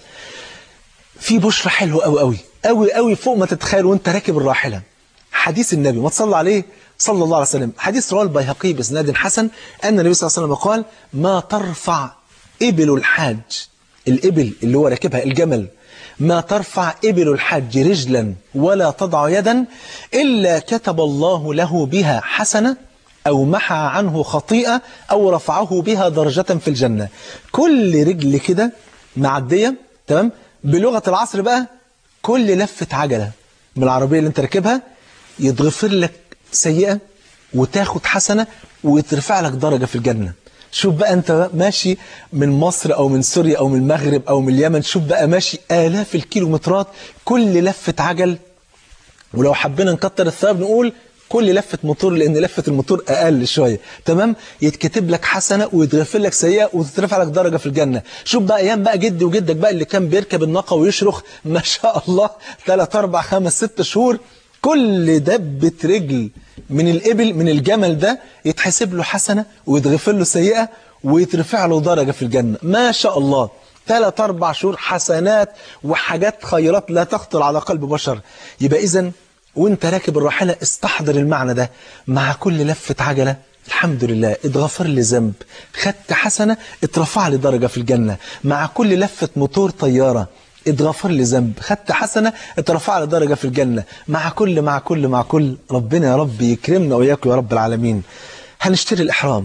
في بشرى حلوة قوي قوي قوي قوي فوق ما تتخيل وانت راكب الراحلة حديث النبي ما تصلى عليه صلى الله عليه وسلم حديث رواه البيهقي باسناد حسن أن النبي صلى الله عليه وسلم قال ما ترفع إبل الحاج الإبل اللي هو راكبها الجمل ما ترفع إبل الحج رجلا ولا تضع يدا إلا كتب الله له بها حسنة أو محى عنه خطيئة أو رفعه بها درجة في الجنة كل رجل كده معدية تمام بلغة العصر بقى كل لفة عجلة من العربية اللي انت راكبها يتغفر لك سيئة وتاخد حسنة ويترفع لك درجة في الجنة شوف بقى انت ماشي من مصر او من سوريا او من المغرب او من اليمن شوف بقى ماشي آلاف الكيلومترات كل لفة عجل ولو حبينا نكتر الثواب نقول كل لفة موتور لأن لفة الموتور أقل شوية تمام يتكتب لك حسنة ويتغفر لك سيئة وتترفع لك درجة في الجنة شوف بقى أيام بقى جدي وجدك بقى اللي كان بيركب الناقة ويشرخ ما شاء الله 3 4 5 6 شهور كل دبة رجل من الإبل من الجمل ده يتحسب له حسنة ويتغفر له سيئة ويترفع له درجة في الجنة ما شاء الله ثلاث أربع شهور حسنات وحاجات خيرات لا تخطر على قلب بشر يبقى إذن وانت راكب الراحلة استحضر المعنى ده مع كل لفة عجلة الحمد لله اتغفر لي ذنب خدت حسنة اترفع لي درجة في الجنة مع كل لفة موتور طيارة اتغفر لي ذنب خدت حسنة اترفع لي درجة في الجنة مع كل مع كل مع كل ربنا يا رب يكرمنا وإياكم يا رب العالمين هنشتري الإحرام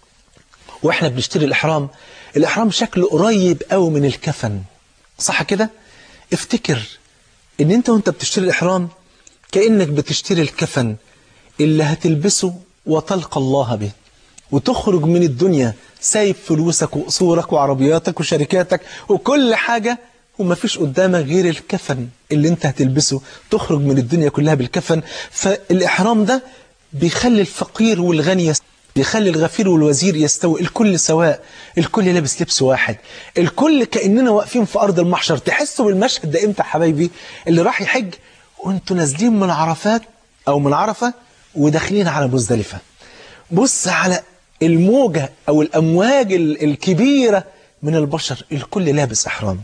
واحنا بنشتري الإحرام الإحرام شكله قريب قوي من الكفن صح كده افتكر ان انت وانت بتشتري الإحرام كأنك بتشتري الكفن اللي هتلبسه وتلقى الله به وتخرج من الدنيا سايب فلوسك وقصورك وعربياتك وشركاتك وكل حاجة وما فيش قدامك غير الكفن اللي انت هتلبسه تخرج من الدنيا كلها بالكفن فالإحرام ده بيخلي الفقير والغني يست... بيخلي الغفير والوزير يستوي الكل سواء الكل لابس لبس واحد الكل كأننا واقفين في أرض المحشر تحسوا بالمشهد ده امتى يا حبايبي اللي راح يحج وانتوا نازلين من عرفات أو من عرفة وداخلين على مزدلفة بص على الموجة أو الأمواج الكبيرة من البشر الكل لابس إحرام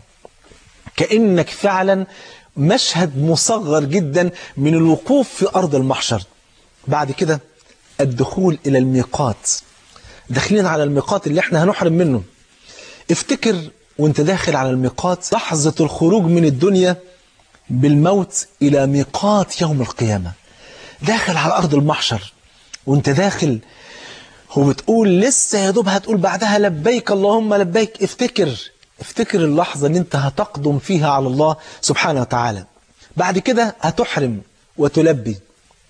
كأنك فعلا مشهد مصغر جدا من الوقوف في أرض المحشر بعد كده الدخول إلى الميقات داخلين على الميقات اللي احنا هنحرم منه افتكر وانت داخل على الميقات لحظة الخروج من الدنيا بالموت إلى ميقات يوم القيامة داخل على أرض المحشر وانت داخل وبتقول لسه يا دوب هتقول بعدها لبيك اللهم لبيك افتكر افتكر اللحظة ان انت هتقدم فيها على الله سبحانه وتعالى بعد كده هتحرم وتلبي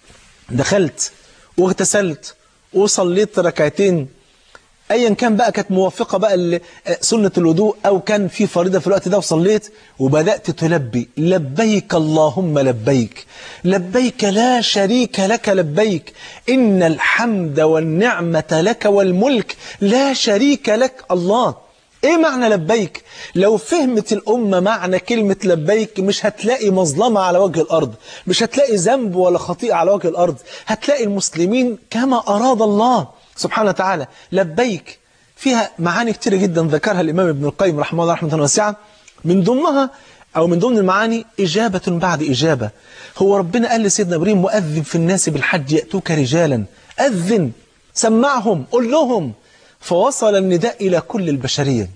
دخلت واغتسلت وصليت ركعتين ايا كان بقى كانت موافقة بقى سنة الوضوء او كان في فريضة في الوقت ده وصليت وبدأت تلبي لبيك اللهم لبيك لبيك لا شريك لك لبيك إن الحمد والنعمة لك والملك لا شريك لك الله ايه معنى لبيك لو فهمت الأمة معنى كلمة لبيك مش هتلاقي مظلمة على وجه الأرض مش هتلاقي ذنب ولا خطيئة على وجه الأرض هتلاقي المسلمين كما أراد الله سبحانه وتعالى لبيك فيها معاني كتيرة جدا ذكرها الإمام ابن القيم رحمه الله رحمة واسعة من ضمنها أو من ضمن المعاني إجابة بعد إجابة هو ربنا قال لسيدنا إبراهيم مؤذن في الناس بالحج يأتوك رجالا أذن سمعهم قل لهم فوصل النداء إلى كل البشرية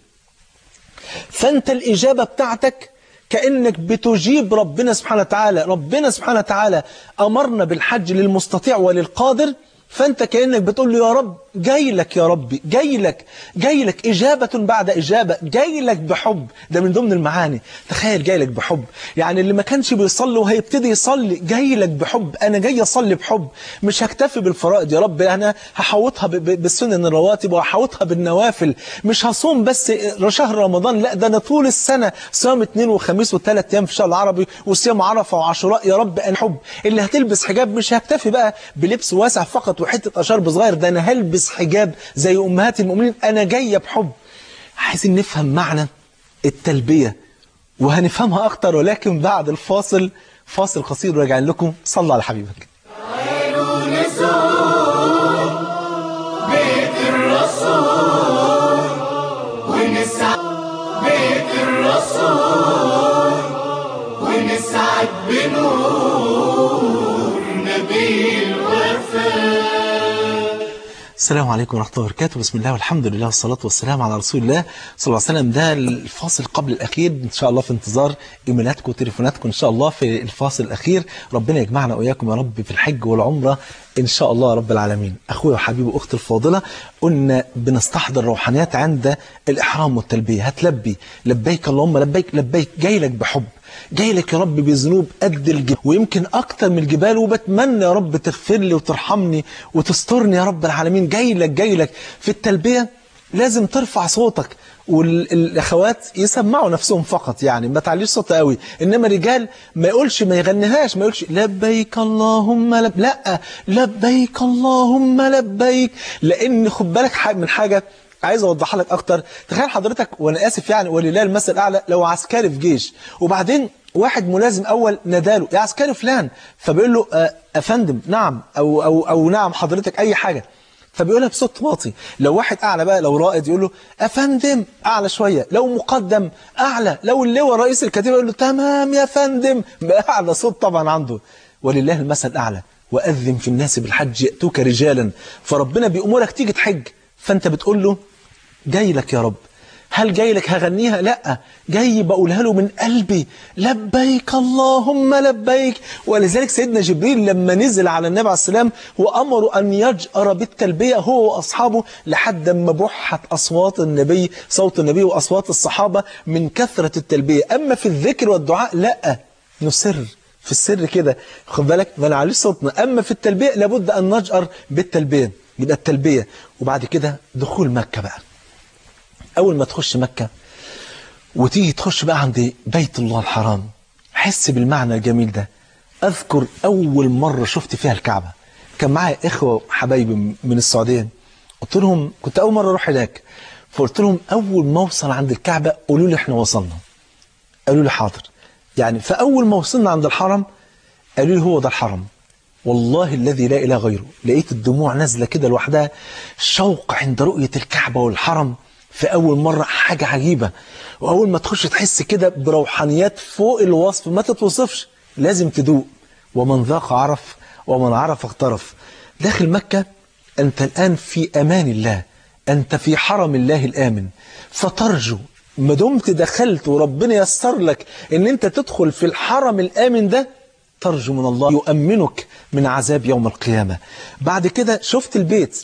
فأنت الإجابة بتاعتك كأنك بتجيب ربنا سبحانه وتعالى ربنا سبحانه وتعالى أمرنا بالحج للمستطيع وللقادر فأنت كأنك بتقول له يا رب جاي لك يا ربي جاي لك جاي لك إجابة بعد إجابة جاي لك بحب ده من ضمن المعاني تخيل جاي لك بحب يعني اللي ما كانش بيصلي وهيبتدي يصلي جاي لك بحب أنا جاي أصلي بحب مش هكتفي بالفرائض يا رب أنا هحوطها بالسنن الرواتب وهحوطها بالنوافل مش هصوم بس شهر رمضان لا ده أنا طول السنة صيام اثنين وخميس وثلاث أيام في الشهر العربي وصيام عرفة وعاشوراء يا رب أنا حب اللي هتلبس حجاب مش هكتفي بقى بلبس واسع فقط وحتة أشرب صغير ده أنا هلبس حجاب زي أمهات المؤمنين أنا جاية بحب عايزين نفهم معنى التلبية وهنفهمها أكتر ولكن بعد الفاصل فاصل قصير راجعين لكم صلى على حبيبك تعالوا نزور بيت الرسول ونسعد بيت الرسول ونسعد بنور نبي الوفاء السلام عليكم ورحمة الله وبركاته بسم الله والحمد لله والصلاة والسلام على رسول الله صلى الله عليه وسلم ده الفاصل قبل الأخير إن شاء الله في انتظار إيميلاتكم وتليفوناتكم إن شاء الله في الفاصل الأخير ربنا يجمعنا وإياكم يا رب في الحج والعمرة إن شاء الله رب العالمين أخويا وحبيبي وأختي الفاضلة قلنا بنستحضر روحانيات عند الإحرام والتلبية هتلبي لبيك اللهم لبيك لبيك جاي لك بحب جاي لك يا رب بذنوب قد الجبال ويمكن أكتر من الجبال وبتمنى يا رب تغفر لي وترحمني وتسترني يا رب العالمين جاي لك جاي لك في التلبية لازم ترفع صوتك والاخوات يسمعوا نفسهم فقط يعني ما تعليش صوت قوي انما رجال ما يقولش ما يغنيهاش ما يقولش لبيك اللهم لب لا لبيك اللهم لبيك لان خد بالك من حاجه عايز اوضحها لك اكتر تخيل حضرتك وانا اسف يعني ولله المثل الاعلى لو عسكري في جيش وبعدين واحد ملازم اول ناداله يا عسكري فلان فبيقول له آه افندم نعم او او او نعم حضرتك اي حاجه فبيقولها بصوت واطي لو واحد اعلى بقى لو رائد يقول له افندم اعلى شويه لو مقدم اعلى لو اللواء رئيس الكتيبه يقول له تمام يا فندم باعلى صوت طبعا عنده ولله المثل الاعلى واذن في الناس بالحج ياتوك رجالا فربنا بيامرك تيجي تحج فانت بتقول له جاي لك يا رب هل جاي لك هغنيها لا جاي بقولها له من قلبي لبيك اللهم لبيك ولذلك سيدنا جبريل لما نزل على النبي عليه السلام وأمره أن يجأر بالتلبية هو وأصحابه لحد ما بحت أصوات النبي صوت النبي وأصوات الصحابة من كثرة التلبية أما في الذكر والدعاء لا نسر في السر كده خد بالك ما نعليش صوتنا أما في التلبية لابد أن نجأر بالتلبية يبقى التلبية وبعد كده دخول مكة بقى أول ما تخش مكة وتيجي تخش بقى عند بيت الله الحرام حس بالمعنى الجميل ده أذكر أول مرة شفت فيها الكعبة كان معايا إخوة حبايبي من السعودية قلت لهم كنت أول مرة أروح هناك فقلت لهم أول ما أوصل عند الكعبة قولوا لي إحنا وصلنا قالوا لي حاضر يعني فأول ما وصلنا عند الحرم قالوا لي هو ده الحرم والله الذي لا إله غيره لقيت الدموع نازلة كده لوحدها شوق عند رؤية الكعبة والحرم في أول مرة حاجة عجيبة وأول ما تخش تحس كده بروحانيات فوق الوصف ما تتوصفش لازم تدوق ومن ذاق عرف ومن عرف اغترف داخل مكة أنت الآن في أمان الله أنت في حرم الله الآمن فترجو ما دمت دخلت وربنا يسر لك ان انت تدخل في الحرم الآمن ده ترجو من الله يؤمنك من عذاب يوم القيامة بعد كده شفت البيت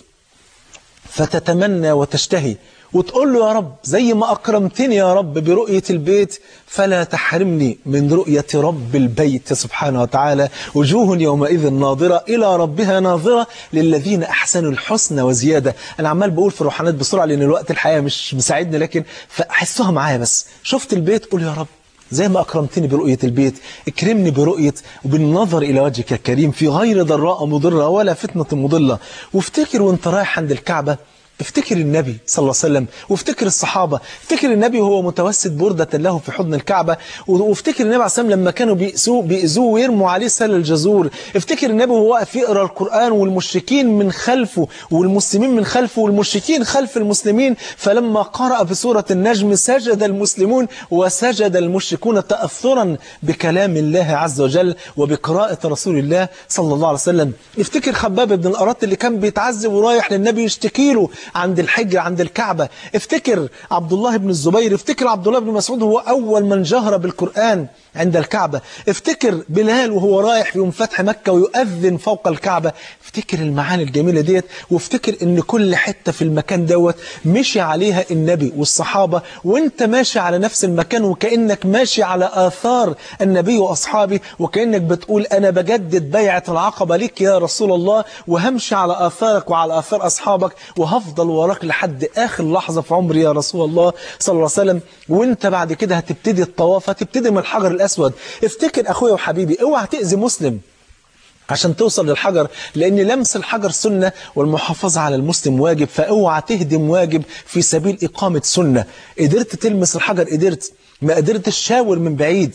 فتتمنى وتشتهي وتقول له يا رب زي ما أكرمتني يا رب برؤية البيت فلا تحرمني من رؤية رب البيت سبحانه وتعالى وجوه يومئذ ناظرة إلى ربها ناظرة للذين أحسنوا الحسنى وزيادة أنا عمال بقول في روحانات بسرعة لأن الوقت الحقيقة مش مساعدني لكن فأحسها معايا بس شفت البيت قول يا رب زي ما أكرمتني برؤية البيت اكرمني برؤية وبالنظر إلى وجهك الكريم في غير ضراء مضرة ولا فتنة مضلة وافتكر وانت رايح عند الكعبة افتكر النبي صلى الله عليه وسلم وافتكر الصحابة افتكر النبي وهو متوسد بردة له في حضن الكعبة وافتكر النبي عليه السلام لما كانوا بيأذوه بيأذوه ويرموا عليه سل الجزور افتكر النبي وهو واقف يقرأ القرآن والمشركين من خلفه والمسلمين من خلفه والمشركين خلف المسلمين فلما قرأ في سورة النجم سجد المسلمون وسجد المشركون تأثرا بكلام الله عز وجل وبقراءة رسول الله صلى الله عليه وسلم افتكر خباب بن الأرات اللي كان بيتعذب ورايح للنبي يشتكي له عند الحجر عند الكعبة افتكر عبد الله بن الزبير افتكر عبد الله بن مسعود هو أول من جهر بالقرآن عند الكعبة افتكر بلال وهو رايح في يوم فتح مكة ويؤذن فوق الكعبة افتكر المعاني الجميلة ديت وافتكر ان كل حتة في المكان دوت مشي عليها النبي والصحابة وانت ماشي على نفس المكان وكأنك ماشي على آثار النبي وأصحابه وكأنك بتقول أنا بجدد بيعة العقبة لك يا رسول الله وهمشي على آثارك وعلى آثار أصحابك وهفضل وراك لحد آخر لحظة في عمري يا رسول الله صلى الله عليه وسلم وانت بعد كده هتبتدي الطواف هتبتدي من الحجر الأسود افتكر أخويا وحبيبي اوعى تأذي مسلم عشان توصل للحجر لأن لمس الحجر سنة والمحافظة على المسلم واجب فاوعى تهدم واجب في سبيل إقامة سنة قدرت تلمس الحجر قدرت ما قدرتش شاور من بعيد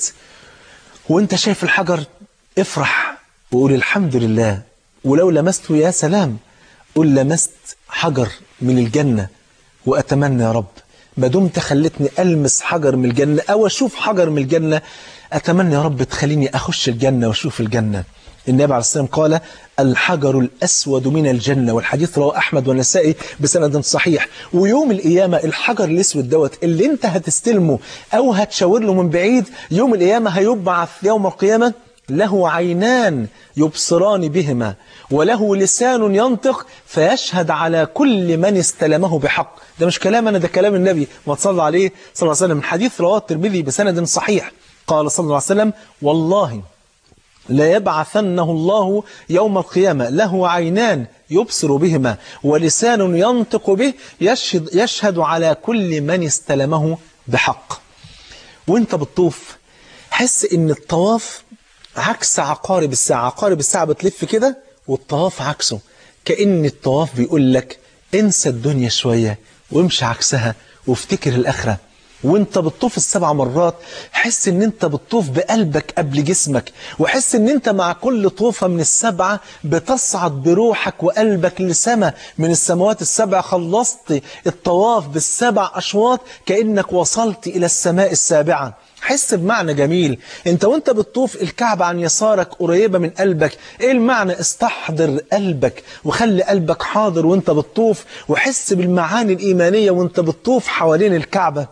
وانت شايف الحجر افرح وقول الحمد لله ولو لمسته يا سلام قل لمست حجر من الجنة وأتمنى يا رب ما دمت خلتني ألمس حجر من الجنة أو أشوف حجر من الجنة أتمنى يا رب تخليني أخش الجنة وأشوف الجنة النبي عليه السلام قال الحجر الأسود من الجنة والحديث رواه أحمد والنسائي بسند صحيح ويوم القيامة الحجر الأسود دوت اللي انت هتستلمه أو هتشاور له من بعيد يوم القيامة هيبعث يوم القيامة له عينان يبصران بهما وله لسان ينطق فيشهد على كل من استلمه بحق ده مش كلام أنا ده كلام النبي ما تصلى عليه صلى الله عليه وسلم الحديث رواه الترمذي بسند صحيح قال صلى الله عليه وسلم والله لا يبعثنه الله يوم القيامة له عينان يبصر بهما ولسان ينطق به يشهد, يشهد على كل من استلمه بحق وانت بتطوف حس ان الطواف عكس عقارب الساعة عقارب الساعة بتلف كده والطواف عكسه كأن الطواف بيقول لك انسى الدنيا شوية وامشي عكسها وافتكر الآخرة وانت بتطوف السبع مرات حس ان انت بتطوف بقلبك قبل جسمك وحس ان انت مع كل طوفة من السبعة بتصعد بروحك وقلبك لسما من السماوات السبع خلصت الطواف بالسبع أشواط كأنك وصلت إلى السماء السابعة حس بمعنى جميل انت وانت بتطوف الكعبة عن يسارك قريبة من قلبك ايه المعنى استحضر قلبك وخلي قلبك حاضر وانت بتطوف وحس بالمعاني الإيمانية وانت بتطوف حوالين الكعبة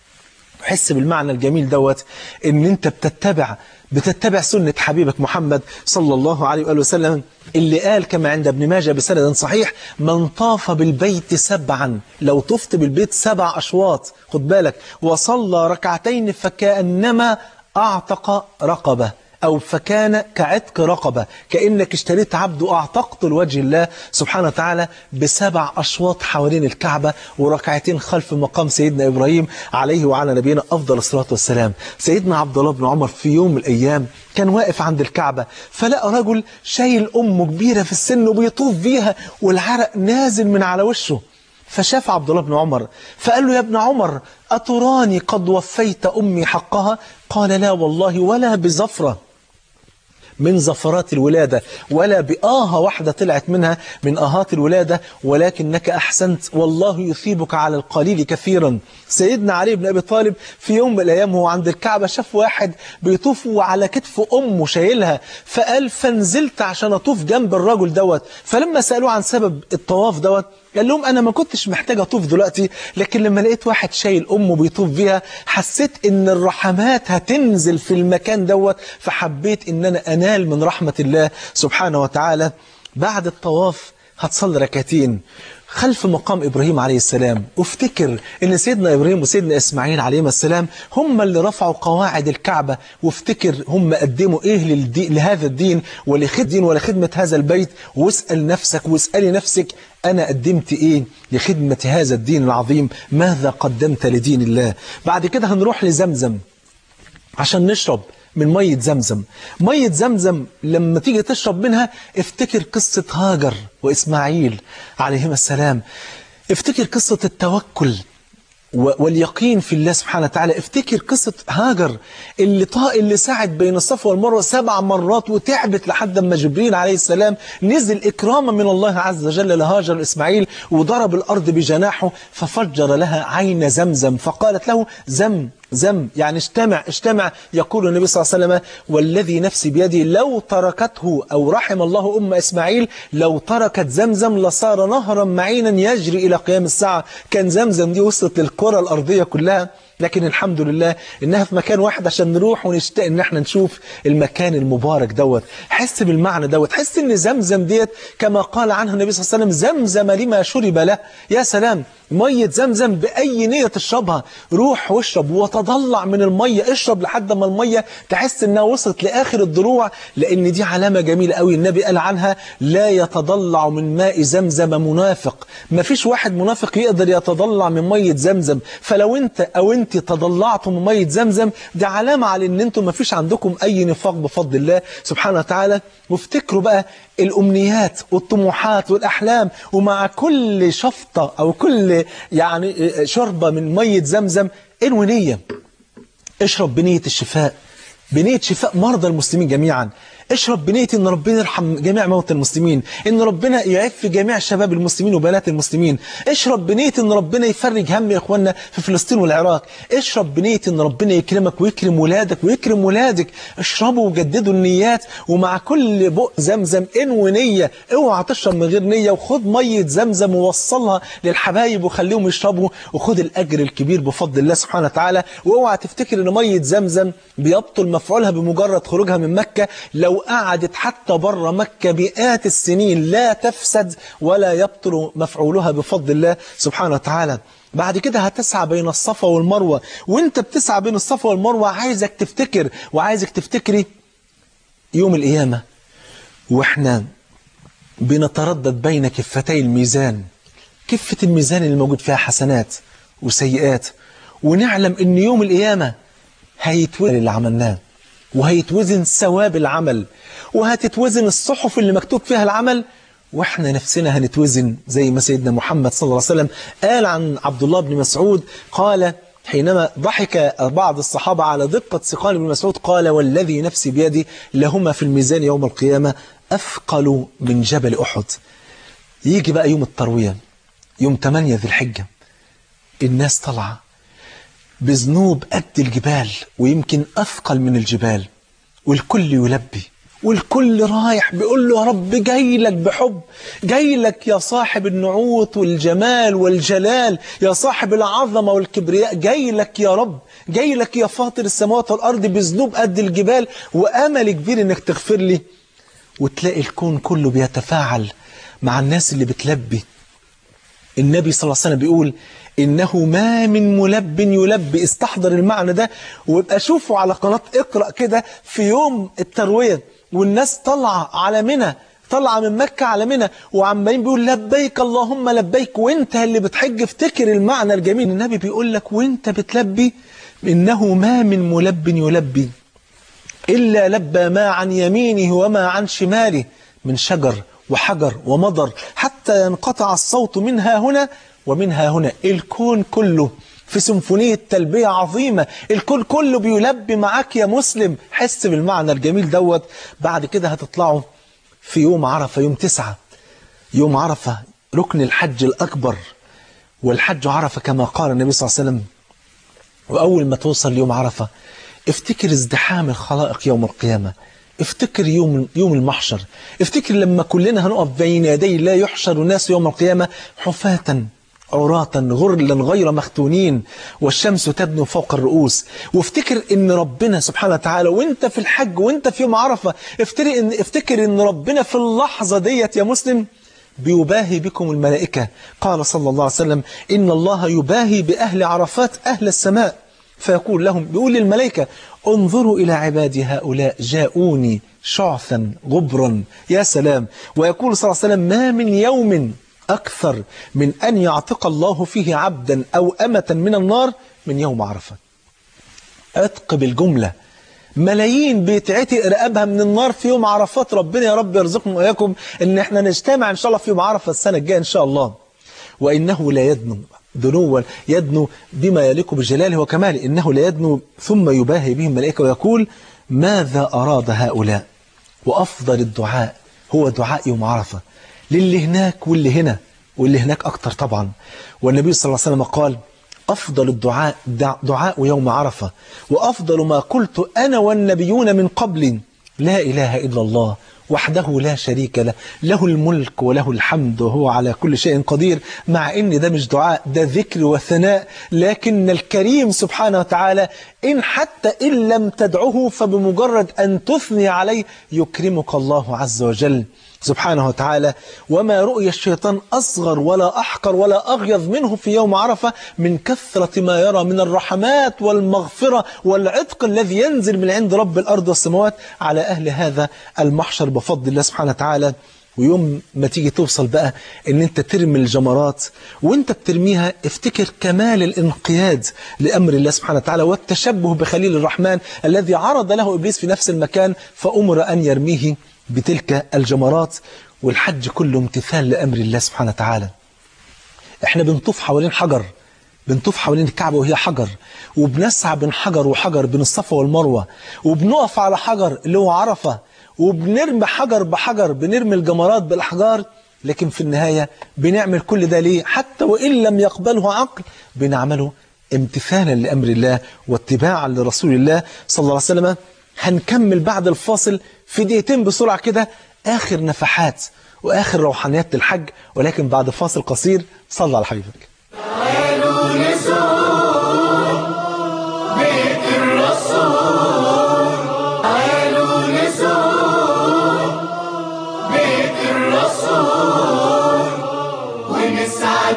حس بالمعنى الجميل دوت ان انت بتتبع بتتبع سنة حبيبك محمد صلى الله عليه وآله وسلم اللي قال كما عند ابن ماجه بسند صحيح من طاف بالبيت سبعا لو طفت بالبيت سبع أشواط خد بالك وصلى ركعتين فكأنما أعتق رقبة أو فكان كعتق رقبة كأنك اشتريت عبد وأعتقت لوجه الله سبحانه وتعالى بسبع أشواط حوالين الكعبة وركعتين خلف مقام سيدنا إبراهيم عليه وعلى نبينا أفضل الصلاة والسلام سيدنا عبد الله بن عمر في يوم من الأيام كان واقف عند الكعبة فلقى رجل شايل أمه كبيرة في السن وبيطوف بيها والعرق نازل من على وشه فشاف عبد الله بن عمر فقال له يا ابن عمر أتراني قد وفيت أمي حقها قال لا والله ولا بزفرة من زفرات الولادة ولا بآهة واحدة طلعت منها من آهات الولادة ولكنك أحسنت والله يثيبك على القليل كثيرا سيدنا علي بن أبي طالب في يوم من الأيام هو عند الكعبة شاف واحد بيطوف وعلى كتف أمه شايلها فقال فنزلت عشان أطوف جنب الرجل دوت فلما سألوه عن سبب الطواف دوت قال لهم أنا ما كنتش محتاج أطوف دلوقتي لكن لما لقيت واحد شايل أمه بيطوف بيها حسيت إن الرحمات هتنزل في المكان دوت فحبيت إن أنا أنال من رحمة الله سبحانه وتعالى بعد الطواف هتصلي ركعتين خلف مقام إبراهيم عليه السلام وافتكر ان سيدنا إبراهيم وسيدنا إسماعيل عليهما السلام هم اللي رفعوا قواعد الكعبة وافتكر هم قدموا إيه للدين لهذا الدين ولخدمة ولخدمة هذا البيت واسأل نفسك واسألي نفسك أنا قدمت إيه لخدمة هذا الدين العظيم ماذا قدمت لدين الله بعد كده هنروح لزمزم عشان نشرب من مية زمزم مية زمزم لما تيجي تشرب منها افتكر قصة هاجر وإسماعيل عليهما السلام افتكر قصة التوكل واليقين في الله سبحانه وتعالى افتكر قصة هاجر اللي طا اللي سعد بين الصفا والمروة سبع مرات وتعبت لحد ما جبريل عليه السلام نزل إكراما من الله عز وجل لهاجر إسماعيل وضرب الأرض بجناحه ففجر لها عين زمزم فقالت له زم زم يعني اجتمع اجتمع يقول النبي صلى الله عليه وسلم والذي نفسي بيده لو تركته أو رحم الله أم إسماعيل لو تركت زمزم لصار نهرا معينا يجري إلى قيام الساعة كان زمزم دي وصلت للكرة الأرضية كلها لكن الحمد لله إنها في مكان واحد عشان نروح ونشتاق إن احنا نشوف المكان المبارك دوت حس بالمعنى دوت حس إن زمزم ديت كما قال عنها النبي صلى الله عليه وسلم زمزم لما شرب له يا سلام مية زمزم بأي نية تشربها روح واشرب وتضلع من المية اشرب لحد ما المية تحس انها وصلت لآخر الضلوع لأن دي علامة جميلة قوي النبي قال عنها لا يتضلع من ماء زمزم منافق ما فيش واحد منافق يقدر يتضلع من مية زمزم فلو انت او انت تضلعتم من مية زمزم دي علامة على ان انتم ما فيش عندكم اي نفاق بفضل الله سبحانه وتعالى وافتكروا بقى الأمنيات والطموحات والأحلام ومع كل شفطة أو كل يعني شربة من مية زمزم انوي نية اشرب بنية الشفاء بنية شفاء مرضى المسلمين جميعا اشرب بنية ان ربنا يرحم جميع موتى المسلمين ان ربنا يعف جميع شباب المسلمين وبنات المسلمين اشرب بنية ان ربنا يفرج هم يا اخواننا في فلسطين والعراق اشرب بنية ان ربنا يكرمك ويكرم ولادك ويكرم ولادك اشربوا وجددوا النيات ومع كل بق زمزم انوي نية اوعى تشرب من غير نية وخد مية زمزم ووصلها للحبايب وخليهم يشربوا وخد الاجر الكبير بفضل الله سبحانه وتعالى واوعى تفتكر ان مية زمزم بيبطل مفعولها بمجرد خروجها من مكة لو قعدت حتى بره مكة مئات السنين لا تفسد ولا يبطل مفعولها بفضل الله سبحانه وتعالى بعد كده هتسعى بين الصفا والمروة وانت بتسعى بين الصفا والمروة عايزك تفتكر وعايزك تفتكري يوم القيامة واحنا بنتردد بين كفتي الميزان كفة الميزان اللي موجود فيها حسنات وسيئات ونعلم ان يوم القيامة هيتوزن اللي عملناه وهيتوزن ثواب العمل وهتتوزن الصحف اللي مكتوب فيها العمل واحنا نفسنا هنتوزن زي ما سيدنا محمد صلى الله عليه وسلم قال عن عبد الله بن مسعود قال حينما ضحك بعض الصحابة على دقة سقال ابن مسعود قال والذي نفسي بيدي لهما في الميزان يوم القيامة أثقل من جبل أحد يجي بقى يوم التروية يوم 8 ذي الحجة الناس طالعة بذنوب قد الجبال ويمكن أثقل من الجبال والكل يلبي والكل رايح بيقول له يا رب جاي لك بحب جاي لك يا صاحب النعوت والجمال والجلال يا صاحب العظمة والكبرياء جاي لك يا رب جاي لك يا فاطر السماوات والأرض بذنوب قد الجبال وأمل كبير إنك تغفر لي وتلاقي الكون كله بيتفاعل مع الناس اللي بتلبي النبي صلى الله عليه وسلم بيقول إنه ما من ملب يلبي استحضر المعنى ده ويبقى شوفوا على قناة اقرأ كده في يوم التروية والناس طالعة على منى طالعة من مكة على منى وعمالين بيقول لبيك اللهم لبيك وانت اللي بتحج افتكر المعنى الجميل النبي بيقول لك وانت بتلبي إنه ما من ملب يلبي إلا لبى ما عن يمينه وما عن شماله من شجر وحجر ومضر حتى ينقطع الصوت منها هنا ومنها هنا الكون كله في سيمفونية تلبية عظيمة الكون كله بيلبي معاك يا مسلم حس بالمعنى الجميل دوت بعد كده هتطلعوا في يوم عرفة يوم تسعة يوم عرفة ركن الحج الأكبر والحج عرفة كما قال النبي صلى الله عليه وسلم وأول ما توصل يوم عرفة افتكر ازدحام الخلائق يوم القيامة افتكر يوم يوم المحشر افتكر لما كلنا هنقف بين يدي الله يحشر الناس يوم القيامة حفاة عراة غرلا غير مختونين والشمس تبنو فوق الرؤوس وافتكر ان ربنا سبحانه وتعالى وانت في الحج وانت في يوم عرفة افتكر ان, افتكر إن ربنا في اللحظة ديت يا مسلم بيباهي بكم الملائكة قال صلى الله عليه وسلم إن الله يباهي بأهل عرفات أهل السماء فيقول لهم بيقول للملائكة انظروا إلى عبادي هؤلاء جاءوني شعثا غبرا يا سلام ويقول صلى الله عليه وسلم ما من يوم أكثر من أن يعتق الله فيه عبدا أو أمة من النار من يوم عرفة عتق بالجملة ملايين بيتعتق رقابها من النار في يوم عرفات ربنا يا رب يرزقنا وإياكم إن احنا نجتمع إن شاء الله في يوم عرفة السنة الجاية إن شاء الله وإنه لا يدنو دنوا يدنو بما يليق بجلاله وكماله إنه لا يدنو ثم يباهي به الملائكة ويقول ماذا أراد هؤلاء وأفضل الدعاء هو دعاء يوم عرفة للي هناك واللي هنا واللي هناك أكتر طبعا والنبي صلى الله عليه وسلم قال أفضل الدعاء دعاء يوم عرفة وأفضل ما قلت أنا والنبيون من قبل لا إله إلا الله وحده لا شريك له له الملك وله الحمد وهو على كل شيء قدير مع ان ده مش دعاء ده ذكر وثناء لكن الكريم سبحانه وتعالى إن حتى إن لم تدعه فبمجرد أن تثني عليه يكرمك الله عز وجل سبحانه وتعالى وما رؤي الشيطان أصغر ولا أحقر ولا أغيظ منه في يوم عرفة من كثرة ما يرى من الرحمات والمغفرة والعتق الذي ينزل من عند رب الأرض والسماوات على أهل هذا المحشر بفضل الله سبحانه وتعالى ويوم ما تيجي توصل بقى ان انت ترمي الجمرات وانت بترميها افتكر كمال الانقياد لامر الله سبحانه وتعالى والتشبه بخليل الرحمن الذي عرض له ابليس في نفس المكان فامر ان يرميه بتلك الجمرات والحج كله امتثال لامر الله سبحانه وتعالى احنا بنطوف حوالين حجر بنطوف حوالين الكعبة وهي حجر وبنسعى بين حجر وحجر بين الصفا والمروة وبنقف على حجر اللي هو عرفة وبنرمي حجر بحجر بنرمي الجمرات بالأحجار لكن في النهاية بنعمل كل ده ليه حتى وإن لم يقبله عقل بنعمله امتثالا لأمر الله واتباعا لرسول الله صلى الله عليه وسلم هنكمل بعد الفاصل في دقيقتين بسرعة كده آخر نفحات وآخر روحانيات الحج ولكن بعد فاصل قصير صلى على حبيبك تعالوا نزور بيت الرسول تعالوا نزور بيت الرسول ونسعد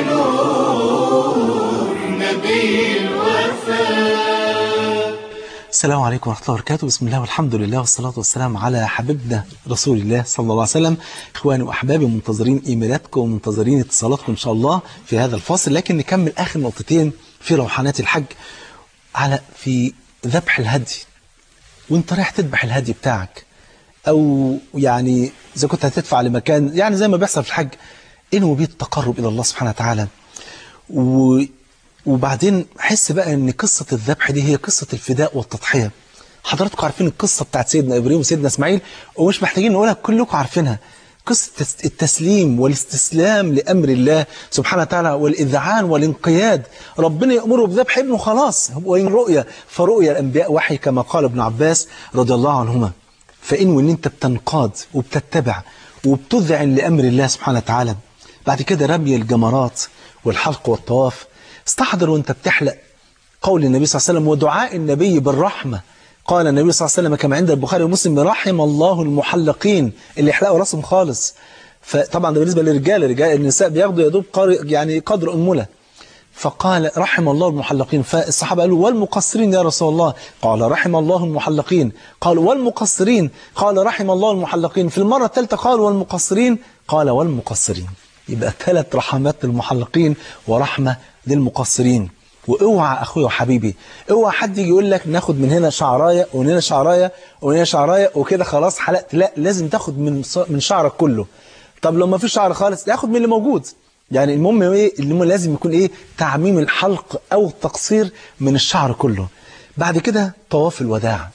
بنور نبي الوفاء السلام عليكم ورحمة الله وبركاته بسم الله والحمد لله والصلاة والسلام على حبيبنا رسول الله صلى الله عليه وسلم إخواني وأحبابي منتظرين إيميلاتكم ومنتظرين اتصالاتكم إن شاء الله في هذا الفاصل لكن نكمل آخر نقطتين في روحانات الحج على في ذبح الهدي وانت رايح تذبح الهدي بتاعك أو يعني إذا كنت هتدفع لمكان يعني زي ما بيحصل في الحج انوي بيه التقرب إلى الله سبحانه وتعالى و وبعدين حس بقى ان قصة الذبح دي هي قصة الفداء والتضحية حضراتكم عارفين القصة بتاعت سيدنا إبراهيم وسيدنا إسماعيل ومش محتاجين نقولها كلكم عارفينها قصة التس- التسليم والاستسلام لأمر الله سبحانه وتعالى والإذعان والانقياد ربنا يأمره بذبح ابنه خلاص وإن رؤيا فرؤيا الأنبياء وحي كما قال ابن عباس رضي الله عنهما فإن وإن أنت بتنقاد وبتتبع وبتذعن لأمر الله سبحانه وتعالى بعد كده رمي الجمرات والحلق والطواف استحضر وانت بتحلق قول النبي صلى الله عليه وسلم ودعاء النبي بالرحمة قال النبي صلى الله عليه وسلم كما عند البخاري ومسلم رحم الله المحلقين اللي يحلقوا راسهم خالص فطبعا ده بالنسبة للرجال رجال النساء بياخدوا يا دوب قار- يعني قدر أنملة فقال رحم الله المحلقين فالصحابة قالوا والمقصرين يا رسول الله قال رحم الله المحلقين قال والمقصرين قال رحم الله المحلقين في المرة الثالثة قال والمقصرين قال والمقصرين يبقى ثلاث رحمات للمحلقين ورحمة للمقصرين واوعى اخويا وحبيبي اوعى حد يجي يقول لك ناخد من هنا شعرايه ومن هنا شعرايه ومن هنا شعرايه وكده خلاص حلقت لا لازم تاخد من ص- من شعرك كله طب لو ما فيش شعر خالص ياخد من اللي موجود يعني المهم ايه اللي لازم يكون ايه تعميم الحلق او التقصير من الشعر كله بعد كده طواف الوداع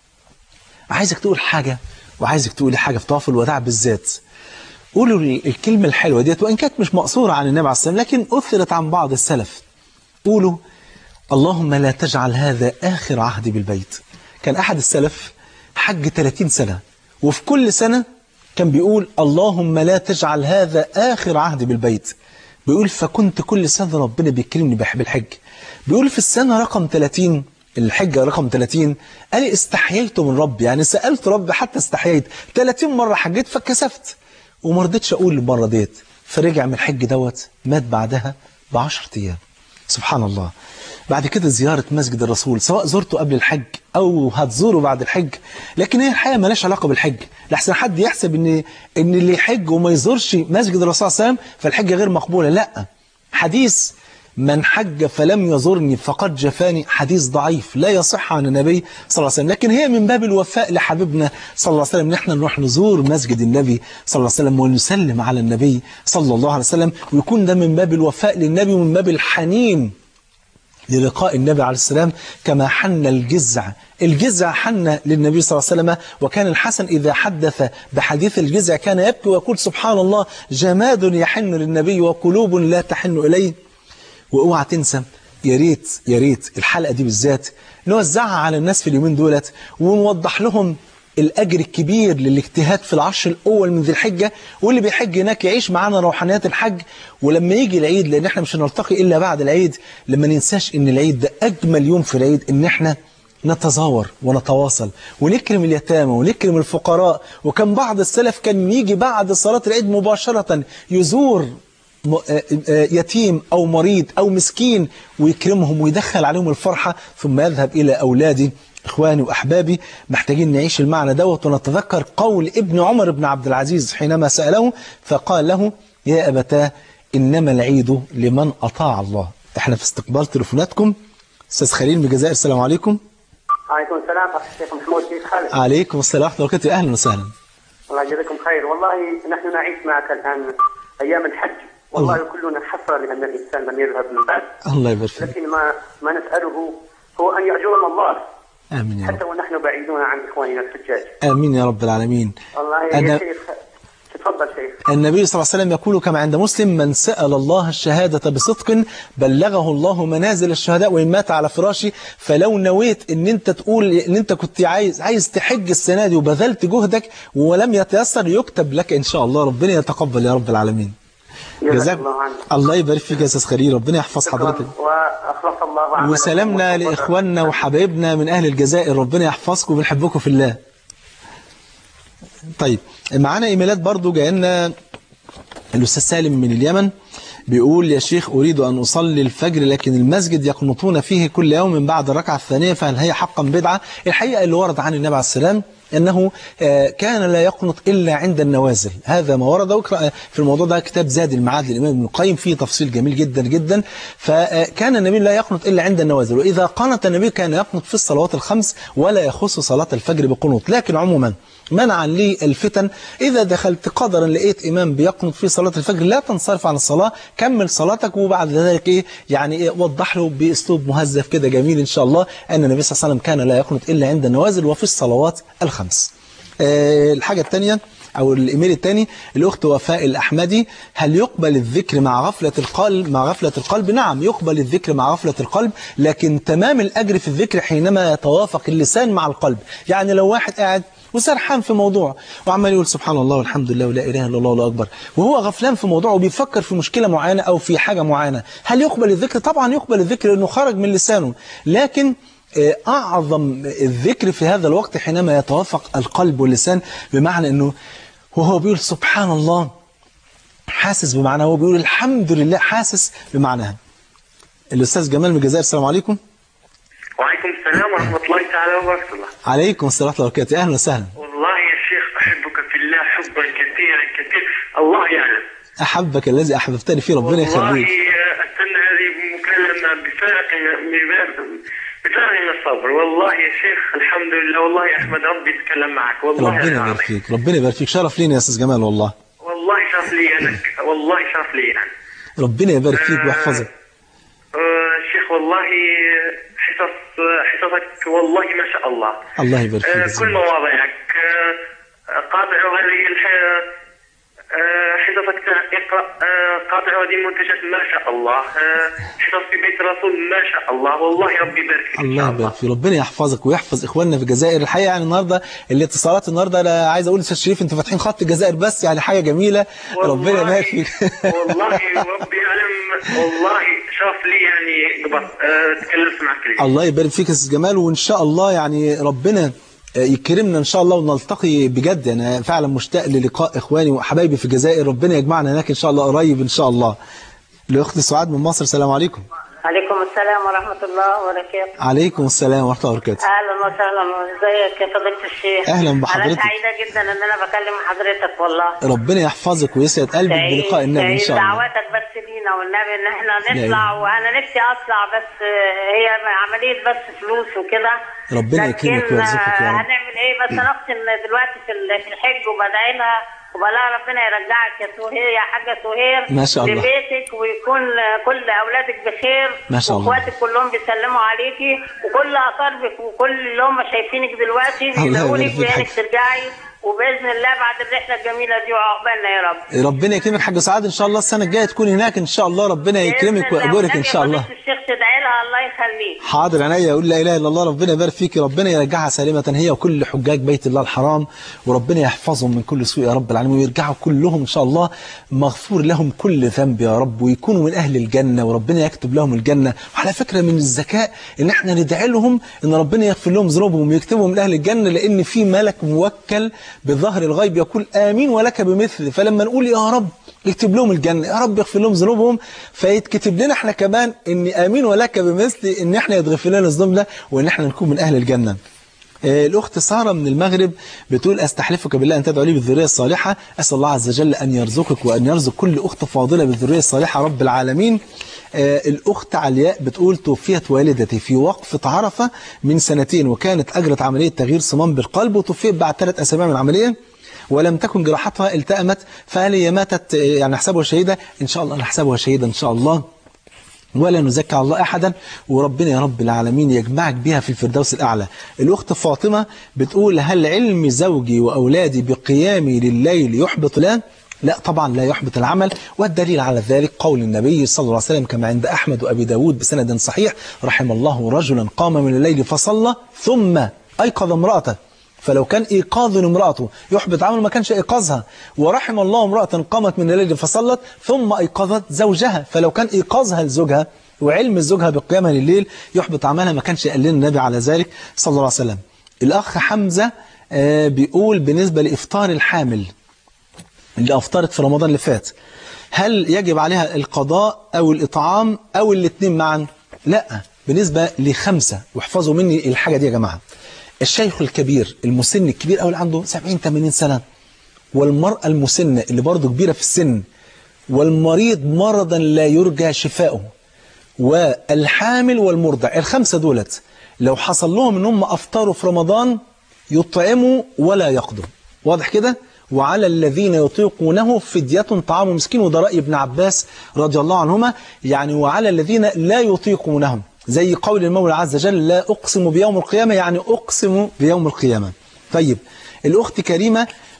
عايزك تقول حاجه وعايزك تقولي حاجه في طواف الوداع بالذات قولوا ال- الكلمه الحلوه ديت وان كانت مش مقصوره عن النبي عليه الصلاه والسلام لكن اثرت عن بعض السلف قولوا اللهم لا تجعل هذا آخر عهدي بالبيت كان أحد السلف حج 30 سنة وفي كل سنة كان بيقول اللهم لا تجعل هذا آخر عهدي بالبيت بيقول فكنت كل سنة ربنا بيكرمني بحب الحج بيقول في السنة رقم 30 الحجة رقم 30 قال لي استحييت من ربي يعني سألت ربي حتى استحييت 30 مرة حجيت فكسفت وما رضيتش أقول المرة ديت فرجع من الحج دوت مات بعدها ب 10 أيام سبحان الله بعد كده زيارة مسجد الرسول سواء زرته قبل الحج أو هتزوره بعد الحج لكن هي الحقيقة مالهاش علاقة بالحج لحسن حد يحسب إن إن اللي يحج وما يزورش مسجد الرسول صلى الله عليه وسلم فالحجة غير مقبولة لا حديث من حج فلم يزورني فقد جفاني حديث ضعيف لا يصح عن النبي صلى الله عليه وسلم لكن هي من باب الوفاء لحبيبنا صلى الله عليه وسلم نحن نروح نزور مسجد النبي صلى الله عليه وسلم ونسلم على النبي صلى الله عليه وسلم ويكون ده من باب الوفاء للنبي ومن باب الحنين للقاء النبي عليه السلام كما حن الجزع الجزع حن للنبي صلى الله عليه وسلم وكان الحسن إذا حدث بحديث الجزع كان يبكي ويقول سبحان الله جماد يحن للنبي وقلوب لا تحن إليه واوعى تنسى يا ريت يا ريت الحلقة دي بالذات نوزعها على الناس في اليومين دولت ونوضح لهم الأجر الكبير للاجتهاد في العشر الأول من ذي الحجة واللي بيحج هناك يعيش معانا روحانيات الحج ولما يجي العيد لأن احنا مش هنلتقي إلا بعد العيد لما ننساش إن العيد ده أجمل يوم في العيد إن احنا نتزاور ونتواصل ونكرم اليتامى ونكرم الفقراء وكان بعض السلف كان يجي بعد صلاة العيد مباشرة يزور م- آه- آه- يتيم أو مريض أو مسكين ويكرمهم ويدخل عليهم الفرحة ثم يذهب إلى أولادي إخواني وأحبابي محتاجين نعيش المعنى دوت ونتذكر قول ابن عمر بن عبد العزيز حينما سأله فقال له يا أبتاه إنما العيد لمن أطاع الله احنا في استقبال تليفوناتكم أستاذ خليل من الجزائر السلام عليكم عليكم السلام أخي الشيخ محمود كيف حالك؟ عليكم السلام ورحمة الله وبركاته أهلا وسهلا الله يجزاكم خير والله نحن نعيش معك الآن أيام الحج والله كلنا حسرة لأن الإنسان لم يذهب من بعد الله يبارك فيك لكن ما ما نسأله هو أن يأجرنا الله آمين يا حتى رب ونحن بعيدون عن إخواننا الحجاج آمين يا رب العالمين والله أنا- يا شيخ تفضل شيخ النبي صلى الله عليه وسلم يقول كما عند مسلم من سأل الله الشهادة بصدق بلغه الله منازل الشهداء وإن مات على فراشه فلو نويت ان انت تقول ان انت كنت عايز عايز تحج السنة دي وبذلت جهدك ولم يتيسر يكتب لك ان شاء الله ربنا يتقبل يا رب العالمين جزاك الله عنك الله يبارك فيك يا استاذ خليل ربنا يحفظ حضرتك وأخلص الله عملكم وسلامنا لإخواننا وحبايبنا من أهل الجزائر ربنا يحفظكم وبنحبكم في الله طيب معانا إيميلات برضو جاء لنا الأستاذ سالم من اليمن بيقول يا شيخ أريد أن أصلي الفجر لكن المسجد يقنطون فيه كل يوم من بعد الركعة الثانية فهل هي حقا بدعة الحقيقة اللي ورد عن النبي عليه السلام أنه آه، كان لا يقنط إلا عند النوازل هذا ما ورد واقرأ في الموضوع ده كتاب زاد المعاد للإمام ابن القيم فيه تفصيل جميل جدا جدا فكان النبي لا يقنط إلا عند النوازل وإذا قنط النبي كان يقنط في الصلوات الخمس ولا يخص صلاة الفجر بقنوط لكن عموما منعا للفتن إذا دخلت قدرا لقيت إمام بيقنط في صلاة الفجر لا تنصرف عن الصلاة كمل صلاتك وبعد ذلك إيه يعني إيه وضح له بأسلوب مهذب كده جميل إن شاء الله أن النبي صلى الله عليه وسلم كان لا يقنط إلا عند النوازل وفي الصلوات الخمس آه، الحاجة الثانية او الايميل الثاني الاخت وفاء الاحمدي هل يقبل الذكر مع غفله القلب مع غفله القلب نعم يقبل الذكر مع غفله القلب لكن تمام الاجر في الذكر حينما يتوافق اللسان مع القلب يعني لو واحد قاعد وسرحان في موضوع وعمال يقول سبحان الله والحمد لله ولا اله الا الله والله اكبر وهو غفلان في موضوع وبيفكر في مشكله معينه او في حاجه معينه هل يقبل الذكر طبعا يقبل الذكر لانه خرج من لسانه لكن آه، أعظم الذكر في هذا الوقت حينما يتوافق القلب واللسان بمعنى أنه وهو بيقول سبحان الله حاسس بمعنى هو بيقول الحمد لله حاسس بمعناها الأستاذ جمال من الجزائر السلام عليكم وعليكم السلام ورحمة الله تعالى وبركاته عليكم السلام ورحمة الله وبركاته أهلا وسهلا والله يا شيخ أحبك في الله حبا كثيرا كثير الله يعلم أحبك الذي أحببتني فيه ربنا والله يخليك أستنى هذه المكالمة بفارق بفارق من الصبر والله يا شيخ الحمد لله والله يا أحمد ربي يتكلم معك والله ربنا العظيم. يبارك فيك ربنا يبارك فيك شرف لينا يا أستاذ جمال والله والله شرف لي أنا والله شرف لي أنا ربنا يبارك فيك ويحفظك آه، شيخ والله حصص حصصك والله ما شاء الله الله يبارك آه، فيك كل مواضيعك آه، قاطع هذه الح... آه، حصصك اقرا آه، قاطع هذه المنتجات ما شاء الله آه، حصص في بيت الرسول ما شاء الله والله ربي يبارك فيك إن الله شاء يبارك فيك ربنا يحفظك ويحفظ اخواننا في الجزائر الحقيقه يعني النهارده الاتصالات النهارده انا عايز اقول للاستاذ شريف انتوا فاتحين خط الجزائر بس يعني حاجه جميله ربنا والله- يبارك فيك والله ربي يعلم والله شرف لي يعني قبل آه، تكلمت معك اليوم الله يبارك فيك يا استاذ جمال وان شاء الله يعني ربنا يكرمنا ان شاء الله ونلتقي بجد انا فعلا مشتاق للقاء اخواني وحبايبي في الجزائر ربنا يجمعنا هناك ان شاء الله قريب ان شاء الله لاختي سعاد من مصر السلام عليكم عليكم السلام ورحمة الله وبركاته عليكم السلام ورحمه الله وبركاته أهلا وسهلا وإزيك يا فضيلة الشيخ أهلا أنا بحضرتك. سعيدة جدا إن أنا بكلم حضرتك والله ربنا يحفظك ويسعد قلبك سعيد- بلقاء النبي ان سعيد شاء الله دعواتك بس لينا والنبي إن إحنا إله. نطلع وأنا نفسي أطلع بس هي عملية بس فلوس وكده ربنا لكن يكرمك ويرزقك يا رب. هنعمل إيه بس أنا أختي إن دلوقتي في ال- في الحج وبدعي لها وبلا ربنا يرجعك يا سهير يا حاجة سهير ما شاء الله. لبيتك ويكون كل أولادك بخير ما شاء الله. وإخواتك كلهم بيسلموا عليكي وكل اقاربك وكل اللي هم شايفينك دلوقتي الله بيدعوا يبارك لك فيك بانك حاج. ترجعي وباذن الله بعد الرحله الجميله دي وعقبالنا يا رب ربنا يكرمك حاج سعاد ان شاء الله السنه الجايه تكون هناك ان شاء الله ربنا يكرمك بإذن الله. ويأجرك ان والنبي شاء يا الله فضيلة الشيخ تدعي لها الله يخليك حاضر عينيا اقول لا اله الا الله ربنا يبارك فيك ربنا يرجعها سالمه هي وكل حجاج بيت الله الحرام وربنا يحفظهم من كل سوء يا رب العالمين ويرجعوا كلهم ان شاء الله مغفور لهم كل ذنب يا رب ويكونوا من اهل الجنه وربنا يكتب لهم الجنه وعلى فكره من الذكاء ان احنا ندعي لهم ان ربنا يغفر لهم ذنوبهم ويكتبهم من اهل الجنه لان في ملك موكل بظهر الغيب يقول امين ولك بمثل فلما نقول يا رب يكتب لهم الجنة يا رب يغفر لهم ذنوبهم فيتكتب لنا احنا كمان ان امين ولك بمثل ان احنا يتغفر لنا ذنوبنا وان احنا نكون من اهل الجنة آه، الأخت سارة من المغرب بتقول أستحلفك بالله أن تدعو لي بالذرية الصالحة أسأل الله عز وجل أن يرزقك وأن يرزق كل أخت فاضلة بالذرية الصالحة رب العالمين آه، الأخت علياء بتقول توفيت والدتي في وقفة عرفة من سنتين وكانت أجرت عملية تغيير صمام بالقلب وتوفيت بعد ثلاث أسابيع من العملية ولم تكن جراحتها التأمت فهل هي ماتت آه، يعني نحسبها شهيدة إن شاء الله نحسبها شهيدة إن شاء الله ولا نزكي على الله أحدا وربنا يا رب العالمين يجمعك بها في الفردوس الأعلى الأخت فاطمة بتقول هل علم زوجي وأولادي بقيامي لليل يحبط لا لا طبعا لا يحبط العمل والدليل على ذلك قول النبي صلى الله عليه وسلم كما عند أحمد وأبي داود بسند صحيح رحم الله رجلا قام من الليل فصلى ثم أيقظ امرأته فلو كان إيقاظ امرأته يحبط عمله ما كانش إيقاظها ورحم الله امرأة قامت من الليل فصلت ثم أيقظت زوجها فلو كان إيقاظها لزوجها وعلم زوجها بقيامها لليل يحبط عملها ما كانش قال لنا النبي على ذلك صلى الله عليه وسلم الأخ حمزة آه، بيقول بالنسبة لإفطار الحامل اللي أفطرت في رمضان اللي فات هل يجب عليها القضاء أو الإطعام أو الاثنين معا لا بالنسبة لخمسة واحفظوا مني الحاجة دي يا جماعة الشيخ الكبير المسن الكبير أو اللي عنده 70 80 سنة والمرأة المسنة اللي برضه كبيرة في السن والمريض مرضا لا يرجى شفاؤه والحامل والمرضع الخمسة دولت لو حصل لهم ان هم افطروا في رمضان يطعموا ولا يقضوا واضح كده وعلى الذين يطيقونه فدية طعام مسكين وده رأي ابن عباس رضي الله عنهما يعني وعلى الذين لا يطيقونهم زي قول المولى عز وجل لا أقسم بيوم القيامة يعني أقسم بيوم القيامة طيب الأخت كريمة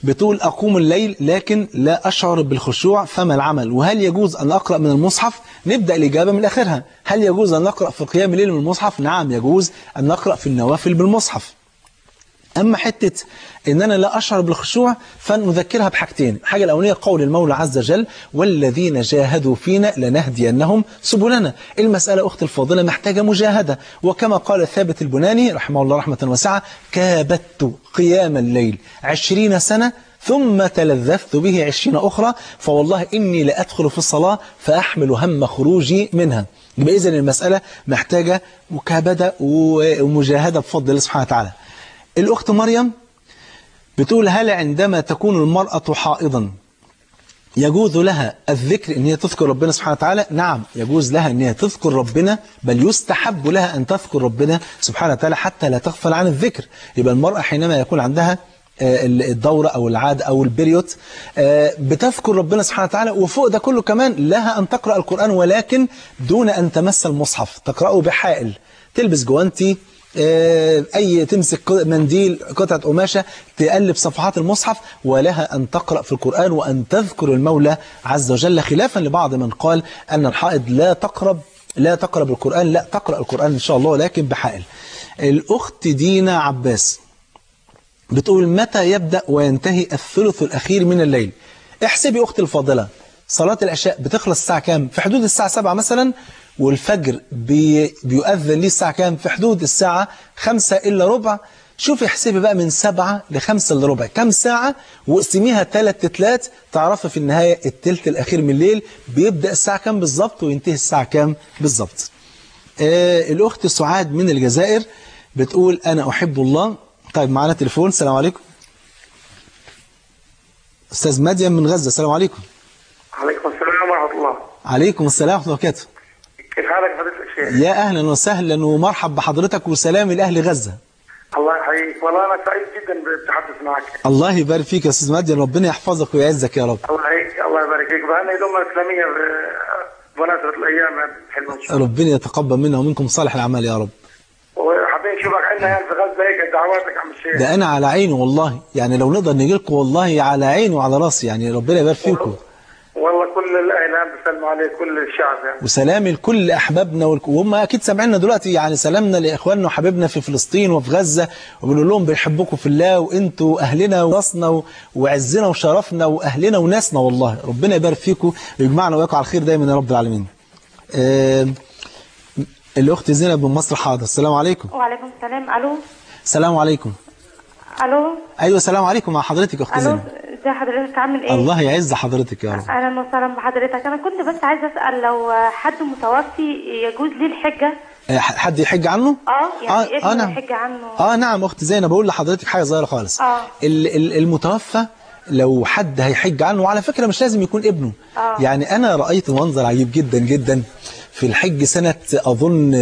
بتقول أقوم الليل لكن لا أشعر بالخشوع فما العمل وهل يجوز أن أقرأ من المصحف نبدأ الإجابة من آخرها هل يجوز أن نقرأ في قيام الليل من المصحف نعم يجوز أن نقرأ في النوافل بالمصحف أما حتة إن أنا لا أشعر بالخشوع فنذكرها بحاجتين الحاجة الأولانية قول المولى عز وجل والذين جاهدوا فينا لنهدينهم سبلنا المسألة أخت الفاضلة محتاجة مجاهدة وكما قال ثابت البناني رحمه الله رحمة واسعة كابدت قيام الليل عشرين سنة ثم تلذذت به عشرين أخرى فوالله إني لأدخل في الصلاة فأحمل هم خروجي منها يبقى إذن المسألة محتاجة مكابدة ومجاهدة بفضل الله سبحانه وتعالى الأخت مريم بتقول هل عندما تكون المرأة حائضا يجوز لها الذكر ان هي تذكر ربنا سبحانه وتعالى نعم يجوز لها ان هي تذكر ربنا بل يستحب لها ان تذكر ربنا سبحانه وتعالى حتى لا تغفل عن الذكر يبقى المرأة حينما يكون عندها الدورة أو العادة أو البريوت بتذكر ربنا سبحانه وتعالى وفوق ده كله كمان لها أن تقرأ القرآن ولكن دون أن تمس المصحف تقرأه بحائل تلبس جوانتي أي تمسك منديل قطعة قماشة تقلب صفحات المصحف ولها أن تقرأ في القرآن وأن تذكر المولى عز وجل خلافا لبعض من قال أن الحائض لا تقرب لا تقرب القرآن لا تقرأ القرآن إن شاء الله ولكن بحائل الأخت دينا عباس بتقول متى يبدأ وينتهي الثلث الأخير من الليل احسبي أختي الفاضلة صلاة العشاء بتخلص الساعة كام في حدود الساعة 7 مثلا والفجر بي بيؤذن ليه الساعة كام في حدود الساعة 5 إلا ربع شوفي احسبي بقى من 7 ل 5 إلا ربع كام ساعة واقسميها ثلاث تتلات تعرفي في النهاية التلت الأخير من الليل بيبدأ الساعة كام بالظبط وينتهي الساعة كام بالظبط آه الأخت سعاد من الجزائر بتقول أنا أحب الله طيب معانا تليفون السلام عليكم أستاذ مديم من غزة السلام عليكم عليكم السلام ورحمة الله عليكم السلام ورحمة الله وبركاته كيف حالك فضيلة الشيخ؟ يا أهلا وسهلا ومرحب بحضرتك وسلام لأهل غزة الله يحييك والله أنا سعيد جدا بالتحدث معك الله يبارك فيك يا أستاذ مديم ربنا يحفظك ويعزك يا رب الله يحييك الله يبارك فيك بهنا الأمة الإسلامية بمناسبة الأيام الحلوة إن شاء الله ربنا يتقبل منا ومنكم صالح الأعمال يا رب وحابين نشوفك عندنا يعني في غزة هيك دعواتك عم الشيخ ده أنا على عيني والله يعني لو نقدر نجي لكم والله على عيني وعلى راسي يعني ربنا يبارك فيكم والله كل الأهل بيسلموا عليك كل الشعب يعني وسلامي لكل أحبابنا والك- وهم أكيد سامعيننا دلوقتي يعني سلامنا لإخواننا وحبيبنا في فلسطين وفي غزة وبنقول لهم بنحبكم في الله وأنتوا أهلنا وراسنا و- وعزنا وشرفنا وأهلنا وناسنا والله ربنا يبارك فيكم ويجمعنا وياكم على الخير دايما يا رب العالمين آه، الأخت زينب من مصر حاضر السلام عليكم وعليكم السلام الو السلام عليكم الو أيوة السلام عليكم مع حضرتك أخت الو زينب ازي حضرتك عامل ايه الله يعز حضرتك يا رب اهلا وسهلا بحضرتك انا كنت بس عايزه اسال لو حد متوفي يجوز ليه الحجه آه، حد يحج عنه؟ اه يعني آه، ابنه نعم. يحج عنه اه نعم اخت زينب بقول لحضرتك حاجه صغيره خالص آه. ال- ال- المتوفى لو حد هيحج عنه وعلى فكره مش لازم يكون ابنه آه. يعني انا رايت منظر عجيب جدا جدا في الحج سنه اظن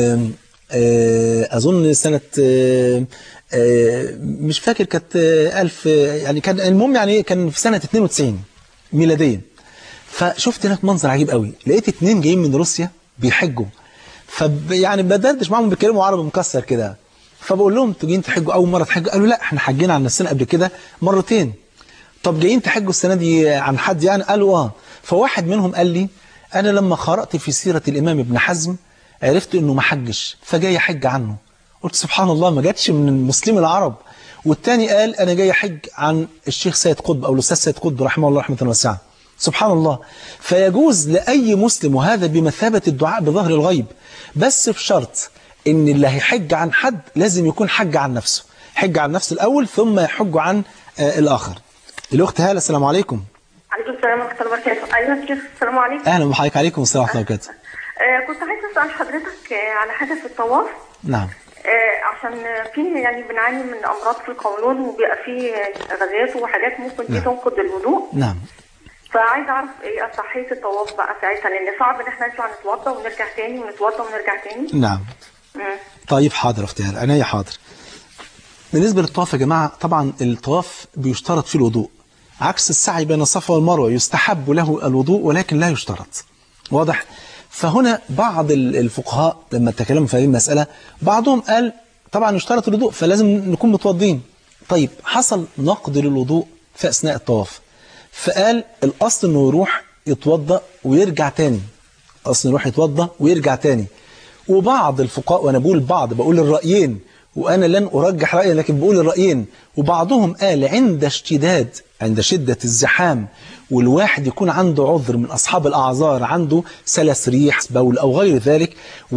آه، اظن سنه آه، آه، مش فاكر كانت آه، ألف يعني كان المهم يعني كان في سنه 92 ميلاديا فشفت هناك منظر عجيب قوي لقيت اتنين جايين من روسيا بيحجوا فب يعني بدردش معاهم بيتكلموا عربي مكسر كده فبقول لهم انتوا جايين تحجوا اول مره تحجوا قالوا لا احنا حجينا عن نفسنا قبل كده مرتين طب جايين تحجوا السنه دي عن حد يعني قالوا اه فواحد منهم قال لي انا لما قرات في سيره الامام ابن حزم عرفت انه ما حجش فجاي احج عنه قلت سبحان الله ما جاتش من المسلمين العرب والتاني قال انا جاي احج عن الشيخ سيد قطب او الاستاذ سيد قطب رحمه الله رحمه واسعه سبحان الله فيجوز لأي مسلم وهذا بمثابة الدعاء بظهر الغيب بس بشرط ان اللي هيحج عن حد لازم يكون حج عن نفسه حج عن نفسه الأول ثم يحج عن آه الآخر الأخت هالة السلام عليكم عليكم السلام ورحمه الله وبركاته ايوه يا شيخ السلام عليكم أهلا بحضرتك عليكم السلام ورحمة الله وبركاته آه كنت عايزه اسال حضرتك آه على حاجه في الطواف نعم آه عشان في يعني بنعاني من امراض في القولون وبيبقى في غازات وحاجات ممكن دي نعم. تنقض الوضوء نعم فعايزه اعرف ايه صحيه الطواف بقى ساعتها لان صعب ان احنا نطلع نتوضى ونرجع تاني ونتوضى ونرجع تاني نعم مم. طيب حاضر اختي هالة عينيا حاضر بالنسبة للطواف يا جماعة طبعا الطواف بيشترط فيه الوضوء عكس السعي بين الصفا والمروة يستحب له الوضوء ولكن لا يشترط واضح فهنا بعض ال- الفقهاء لما تكلموا في هذه المسألة بعضهم قال طبعا يشترط الوضوء فلازم نكون متوضين طيب حصل نقد للوضوء في أثناء الطواف فقال الأصل أنه يروح يتوضأ ويرجع تاني أصل يروح يتوضأ ويرجع تاني وبعض الفقهاء وأنا بقول بعض بقول الرأيين وأنا لن أرجح رأيي لكن بقول الرأيين وبعضهم قال عند اشتداد عند شدة الزحام والواحد يكون عنده عذر من أصحاب الأعذار عنده سلس ريح بول أو غير ذلك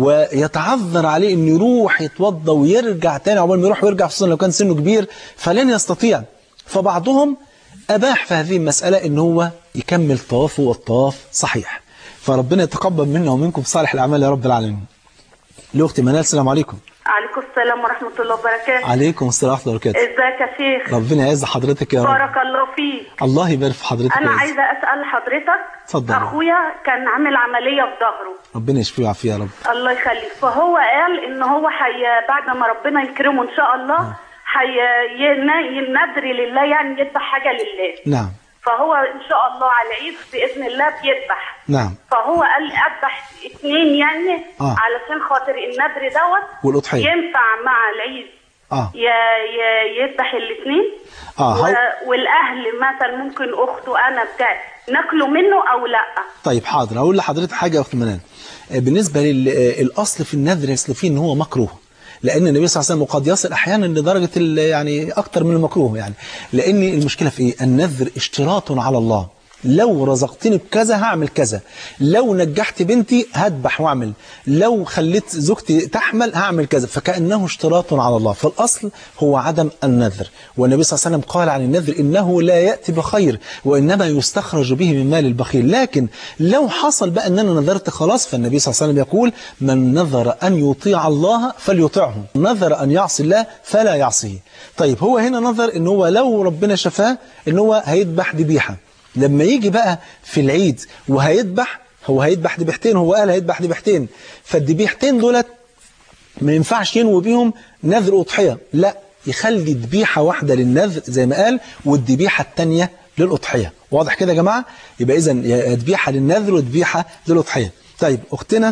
ويتعذر عليه أنه يروح يتوضى ويرجع تاني عقبال ما يروح ويرجع خصوصا لو كان سنه كبير فلن يستطيع فبعضهم أباح في هذه المسألة أن هو يكمل طوافه والطواف صحيح فربنا يتقبل منا ومنكم صالح الأعمال يا رب العالمين لأختي منال السلام عليكم عليكم السلام ورحمة الله وبركاته عليكم السلام ورحمة الله وبركاته ازيك يا شيخ ربنا يعز حضرتك يا رب بارك الله فيك الله يبارك في حضرتك انا يا عز. عايزة اسأل حضرتك اتفضل. اخويا كان عامل عملية في ظهره ربنا يشفيه ويعافيه يا رب الله يخليك فهو قال ان هو حي بعد ما ربنا يكرمه ان شاء الله حي ين- ينذر لله يعني يذبح حاجة لله نعم فهو ان شاء الله على العيد باذن الله بيذبح نعم فهو قال اذبح اثنين يعني آه. علشان خاطر النذر دوت والأضحية. ينفع مع العيد آه ي- ي- يذبح الاثنين آه، هو- و- والاهل مثلا ممكن اخته انا بتاع ناكله منه او لا طيب حاضر هقول لحضرتك حاجة يا أخت منال آه، بالنسبة للأصل في النذر يصل فيه إن هو مكروه لأن النبي صلى الله عليه وسلم قد يصل أحيانا لدرجة ال- يعني أكتر من المكروه يعني لأن المشكلة في إيه؟ النذر اشتراط على الله لو رزقتني بكذا هعمل كذا لو نجحت بنتي هذبح واعمل لو خليت زوجتي تحمل هعمل كذا فكأنه اشتراط على الله فالأصل هو عدم النذر والنبي صلى الله عليه وسلم قال عن النذر إنه لا يأتي بخير وإنما يستخرج به من مال البخيل لكن لو حصل بقى أن أنا نذرت خلاص فالنبي صلى الله عليه وسلم يقول من نذر أن يطيع الله فليطيعه نذر أن يعصي الله فلا يعصيه طيب هو هنا نظر ان هو لو ربنا شفاه ان هو هيذبح ذبيحه لما يجي بقى في العيد وهيذبح هو هيذبح ذبيحتين هو قال هيذبح ذبيحتين فالذبيحتين دولت ما ينفعش ينوي بيهم نذر أضحية لا يخلي ذبيحة واحدة للنذر زي ما قال والذبيحة الثانية للأضحية واضح كده يا جماعة يبقى إذا ذبيحة للنذر وذبيحة للأضحية طيب أختنا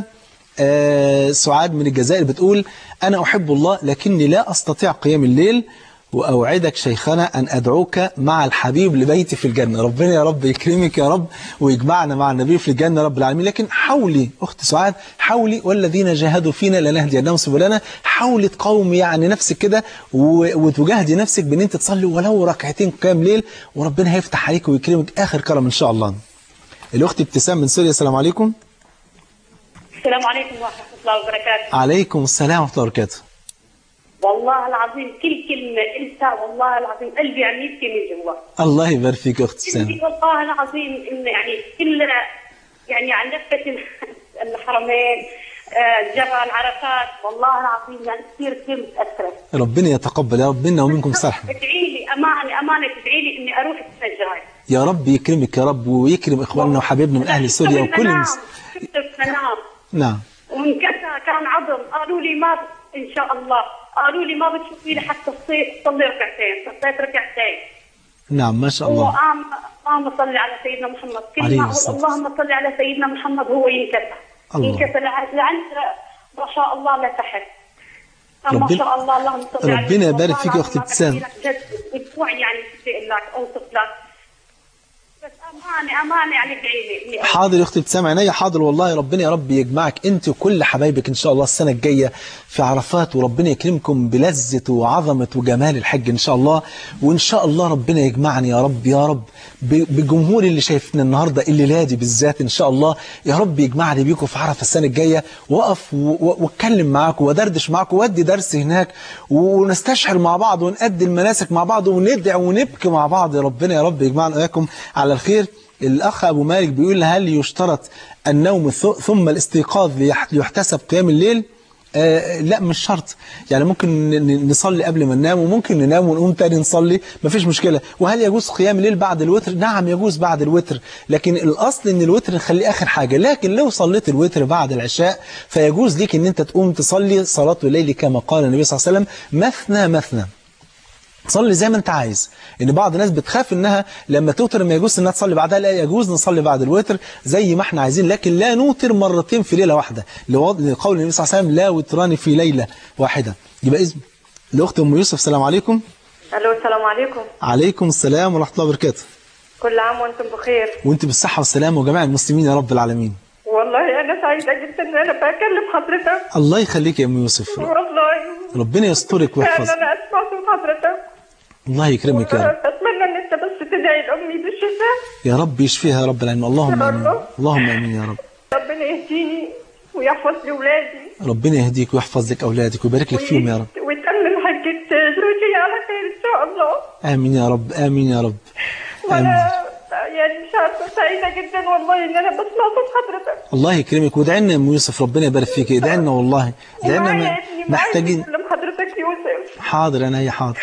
آه سعاد من الجزائر بتقول أنا أحب الله لكني لا أستطيع قيام الليل وأوعدك شيخنا أن أدعوك مع الحبيب لبيتي في الجنة ربنا يا رب يكرمك يا رب ويجمعنا مع النبي في الجنة رب العالمين لكن حاولي أخت سعاد حاولي والذين جاهدوا فينا لنهدينهم سبلنا حاولي تقاومي يعني نفسك كده و- وتجاهدي نفسك بأن أنت تصلي ولو ركعتين قيام ليل وربنا هيفتح عليك ويكرمك آخر كرم إن شاء الله الأخت ابتسام من سوريا السلام عليكم السلام عليكم ورحمة الله وبركاته عليكم السلام ورحمة الله وبركاته والله العظيم كل كلمة قلتها والله العظيم قلبي عم يبكي من جوا الله يبارك فيك يا أخت ابتسام قلبي والله العظيم إن يعني كل يعني عن لفة الحرمين آه، جبل عرفات والله العظيم يعني كثير كثير متأثرة ربنا يتقبل يا رب منا ومنكم صالح ادعي لي أمانة أمانة تدعي لي إني أروح السنة الجاية يا رب يكرمك يا رب ويكرم إخواننا وحبايبنا من أهل سوريا وكل الناس شفت المنام نعم ومن كذا كان عظم قالوا لي ما ب- ان شاء الله قالوا لي ما بتشوفي لي حتى الصيف صلي ركعتين صليت ركعتين نعم ما شاء الله وقام اللهم صل على سيدنا محمد كل عليه ما الصلاة أقول اللهم صل على سيدنا محمد هو ينكسر الله. ينكسر لعند لعند ما شاء الله لتحت ما ربنا- شاء الله اللهم صل على ربنا يبارك والله فيك يا أختي العظيم ما ابتسام. بحكي لك جد اسبوع يعني بدي لك اوصف لك بس امانه امانه يعني ادعي لي إني أروح. حاضر يا اختي ابتسام عينيا حاضر والله ربنا يا رب يجمعك انت وكل حبايبك ان شاء الله السنه الجايه في عرفات وربنا يكرمكم بلذه وعظمه وجمال الحج ان شاء الله وان شاء الله ربنا يجمعني يا رب يا رب ب- بجمهور اللي شايفنا النهارده الليله دي بالذات ان شاء الله يا رب يجمعني بيكم في عرفه السنه الجايه واقف و- و- واتكلم معاكم وادردش معاكم وادي درس هناك ونستشعر مع بعض ونأدي المناسك مع بعض وندعي ونبكي مع بعض يا ربنا يا رب يجمعنا واياكم على الخير الأخ أبو مالك بيقول هل يشترط النوم ث- ثم الاستيقاظ ليح- ليحتسب قيام الليل آه لا مش شرط يعني ممكن ن- ن- نصلي قبل ما ننام وممكن ننام ونقوم تاني نصلي مفيش مشكلة وهل يجوز قيام الليل بعد الوتر نعم يجوز بعد الوتر لكن الأصل ان الوتر نخليه آخر حاجة لكن لو صليت الوتر بعد العشاء فيجوز ليك ان انت تقوم تصلي صلاة الليل كما قال النبي صلى الله عليه وسلم مثنى مثنى صلي زي ما انت عايز ان بعض الناس بتخاف انها لما توتر ما يجوز انها تصلي بعدها لا يجوز نصلي بعد الوتر زي ما احنا عايزين لكن لا نوتر مرتين في ليله واحده لوض- لقول النبي صلى الله عليه وسلم لا وتران في ليله واحده يبقى اذن الاخت ام يوسف السلام عليكم الو السلام عليكم عليكم السلام ورحمة الله وبركاته كل عام وانتم بخير وانت بالصحة والسلامة وجميع المسلمين يا رب العالمين والله انا سعيده جدا ان انا بكلم حضرتك الله يخليك يا ام يوسف والله ربنا يسترك فعلا ويحفظك انا اسمع صوت حضرتك الله يكرمك يا رب اتمنى ان انت بس تدعي لامي بالشفاء يا رب يشفيها يا رب العالمين اللهم يا امين رب. اللهم امين يا رب ربنا يهديني ويحفظ لي ولادي ربنا يهديك ويحفظ لك اولادك ويبارك لك فيهم يا رب ويتمم حجه زوجي على خير ان شاء الله امين يا رب امين يا رب امين وانا يعني مش عارفه سعيده جدا والله ان انا بسمع صوت حضرتك الله يكرمك وادعي لنا يا ام يوسف ربنا يبارك فيك ادعي لنا والله ادعي لنا ومعايا م- ابني معايا محتاجين بكلم حضرتك يوسف حاضر انا هي حاضر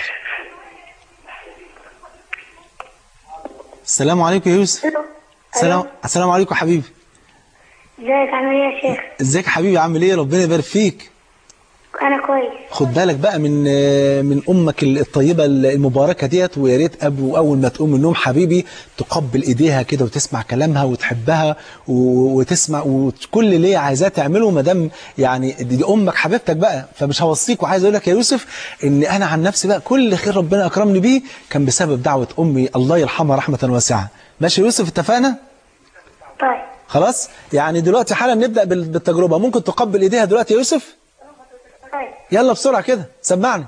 السلام عليكم يا يوسف السلام السلام عليكم حبيبي ازيك عامل ايه يا شيخ؟ ازيك يا حبيبي عامل ايه ربنا يبارك فيك انا كويس خد بالك بقى من من امك الطيبه المباركه ديت ويا ريت ابو اول ما تقوم من النوم حبيبي تقبل ايديها كده وتسمع كلامها وتحبها و- وتسمع وكل اللي هي عايزاه تعمله ما دام يعني دي, دي امك حبيبتك بقى فمش هوصيك وعايز اقول لك يا يوسف ان انا عن نفسي بقى كل خير ربنا اكرمني بيه كان بسبب دعوه امي الله يرحمها رحمه واسعه ماشي يا يوسف اتفقنا طيب خلاص يعني دلوقتي حالا نبدا بال- بالتجربه ممكن تقبل ايديها دلوقتي يا يوسف طيب يلا بسرعه كده سمعني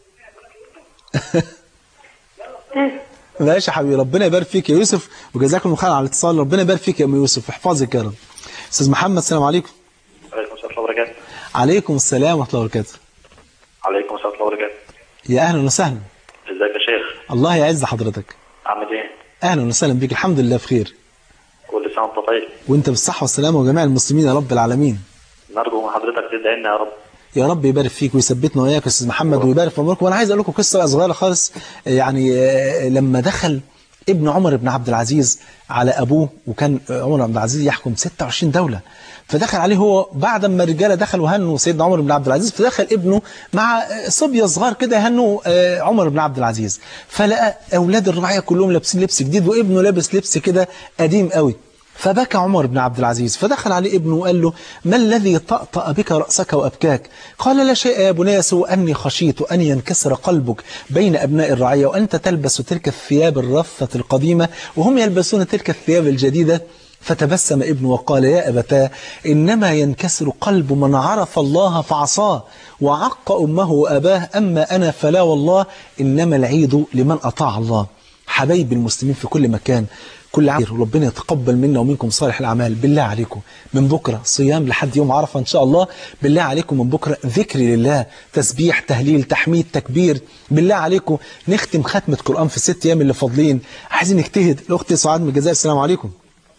ماشي يا حبيبي ربنا يبارك فيك يا يوسف وجزاكم الله خير على الاتصال ربنا يبارك فيك يا ام يوسف يحفظك يا رب استاذ محمد السلام عليكم عليكم السلام ورحمة الله وبركاته عليكم السلام ورحمه الله وبركاته عليكم السلام ورحمة الله وبركاته يا اهلا وسهلا ازيك يا شيخ الله يعز حضرتك عامل ايه اهلا وسهلا بيك الحمد لله بخير كل سنة وانت طيب وانت بالصحه والسلامه وجميع المسلمين يا رب العالمين نرجو من حضرتك تدعي لنا يا رب يا رب يبارك فيك ويثبتنا وياك يا استاذ محمد ويبارك في عمركم وانا عايز اقول لكم قصه صغيره خالص يعني آه، لما دخل ابن عمر بن عبد العزيز على ابوه وكان عمر بن عبد العزيز يحكم 26 دوله فدخل عليه هو بعد ما الرجاله دخلوا هنوا سيدنا عمر بن عبد العزيز فدخل ابنه مع آه، صبيه صغار كده يهنوا آه، عمر بن عبد العزيز فلقى اولاد الرعايه كلهم لابسين لبس جديد وابنه لابس لبس كده قديم قوي فبكى عمر بن عبد العزيز فدخل عليه ابنه وقال له ما الذي طأطأ بك رأسك وأبكاك قال لا شيء يا بني سوى أني خشيت أن ينكسر قلبك بين أبناء الرعية وأنت تلبس تلك الثياب الرثة القديمة وهم يلبسون تلك الثياب الجديدة فتبسم ابنه وقال يا أبتاه إنما ينكسر قلب من عرف الله فعصاه وعق أمه وأباه أما أنا فلا والله إنما العيد لمن أطاع الله حبايب المسلمين في كل مكان كل عام وربنا يتقبل منا ومنكم صالح الأعمال بالله عليكم من بكرة صيام لحد يوم عرفة إن شاء الله بالله عليكم من بكرة ذكر لله تسبيح تهليل تحميد تكبير بالله عليكم نختم ختمة قرآن في الست أيام اللي فاضلين عايزين نجتهد الأخت سعاد من الجزائر السلام عليكم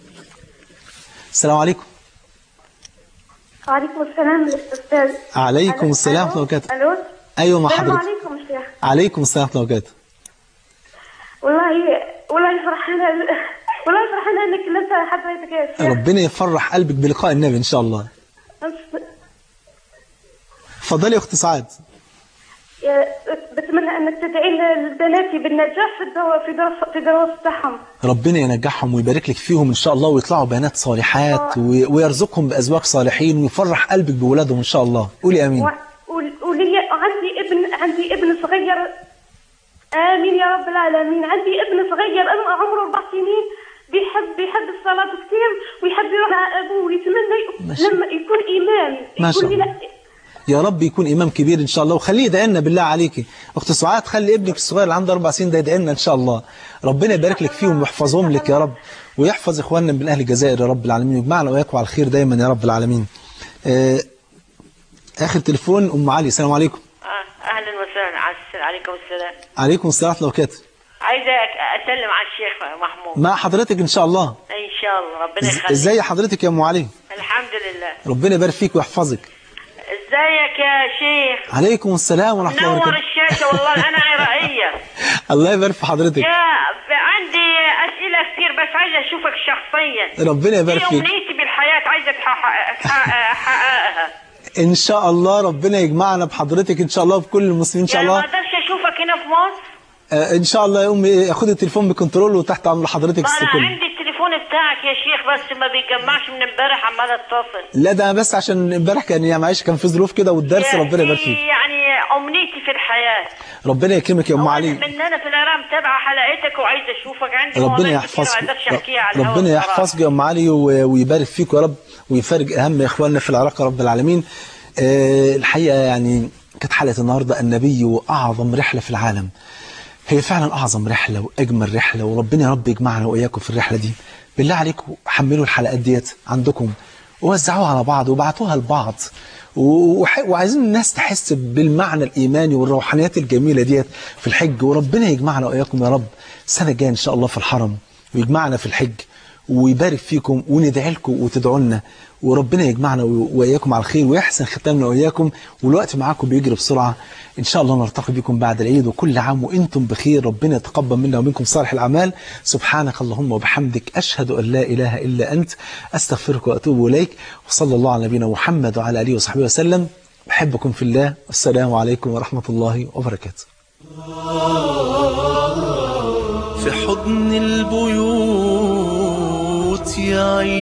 السلام عليكم وعليكم السلام الاستاذ عليكم ألو؟ السلام ورحمة الله ألو؟ وبركاته الو أيوة مع السلام حضرتك عليكم يا شيخ عليكم السلام ورحمة الله وبركاته والله والله فرحانه والله فرحانه انك لسه حضرتك يا شيخ ربنا يفرح قلبك بلقاء النبي إن شاء الله بس- اتفضلي يا أخت سعاد يا- بتمنى انك تدعي لبناتي بالنجاح في الدراسه في دراسه في دراسه بتاعهم ربنا ينجحهم ويبارك لك فيهم ان شاء الله ويطلعوا بنات صالحات و- ويرزقهم بازواج صالحين ويفرح قلبك بولادهم ان شاء الله قولي امين و- ول- ولي عندي ابن عندي ابن صغير امين يا رب العالمين عندي ابن صغير أم- عمره اربع سنين بيحب بيحب الصلاه كثير ويحب يروح مع ابوه ويتمنى ي- ما شاء لما يكون امام ما شاء يكون الله. لا- يا رب يكون امام كبير ان شاء الله وخليه يدعي لنا بالله عليكي اخت سعاد خلي ابنك الصغير اللي عنده اربع سنين ده يدعي لنا ان شاء الله ربنا يبارك لك فيهم ويحفظهم لك يا رب ويحفظ اخواننا من اهل الجزائر يا رب العالمين ويجمعنا واياكم على الخير دايما يا رب العالمين آه، اخر تليفون ام علي السلام عليكم آه، اهلا وسهلا عس- عليكم السلام عليكم السلام ورحمه الله وبركاته عايزه أك- اسلم على الشيخ محمود مع حضرتك ان شاء الله ان شاء الله ربنا إز- يخليك ازاي حضرتك يا ام علي الحمد لله ربنا يبارك فيك ويحفظك ازيك يا شيخ عليكم السلام ورحمه الله نور وبركاته الشاشه والله انا عراقيه الله يبارك في حضرتك يا ب- عندي اسئله كثير بس عايزه اشوفك شخصيا ربنا يبارك دي فيك امنيتي بالحياه عايزه تحقق- تحقق- احققها ان شاء الله ربنا يجمعنا بحضرتك ان شاء الله بكل المسلمين ان شاء يعني ما الله اقدرش اشوفك هنا في مصر آه، ان شاء الله يا امي خد التليفون بكنترول وتحت امر حضرتك ما انا الكل عندي التليفون بتاعك يا شيخ بس ما بيجمعش من امبارح عمال اتصل لا ده بس عشان امبارح كان يعني معلش كان في ظروف كده والدرس يا- ربنا يبارك فيك يعني امنيتي في الحياه ربنا يكرمك يا ام علي من انا في الارام متابعه حلقتك وعايزه اشوفك عندي ربنا مواضيع كتير يحفظك وعايزه احكيها على الهوا ربنا بصراحة. يحفظك يا ام علي و- ويبارك فيك يا رب ويفرج اهم اخواننا في العراق يا رب العالمين آه، الحقيقه يعني كانت حلقه النهارده النبي واعظم رحله في العالم هي فعلا اعظم رحله واجمل رحله وربنا يا رب يجمعنا واياكم في الرحله دي بالله عليكم حملوا الحلقات ديت عندكم ووزعوها على بعض وبعتوها لبعض و- وح- وعايزين الناس تحس بالمعنى الايماني والروحانيات الجميله ديت في الحج وربنا يجمعنا واياكم يا رب السنه الجايه ان شاء الله في الحرم ويجمعنا في الحج ويبارك فيكم وندعي لكم وتدعوا لنا وربنا يجمعنا واياكم على الخير ويحسن ختامنا واياكم والوقت معاكم بيجري بسرعه ان شاء الله نلتقي بكم بعد العيد وكل عام وانتم بخير ربنا يتقبل منا ومنكم صالح الاعمال سبحانك اللهم وبحمدك اشهد ان لا اله الا انت استغفرك واتوب اليك وصلى الله على نبينا محمد وعلى اله وصحبه وسلم بحبكم في الله والسلام عليكم ورحمه الله وبركاته في حضن البيوت يعيش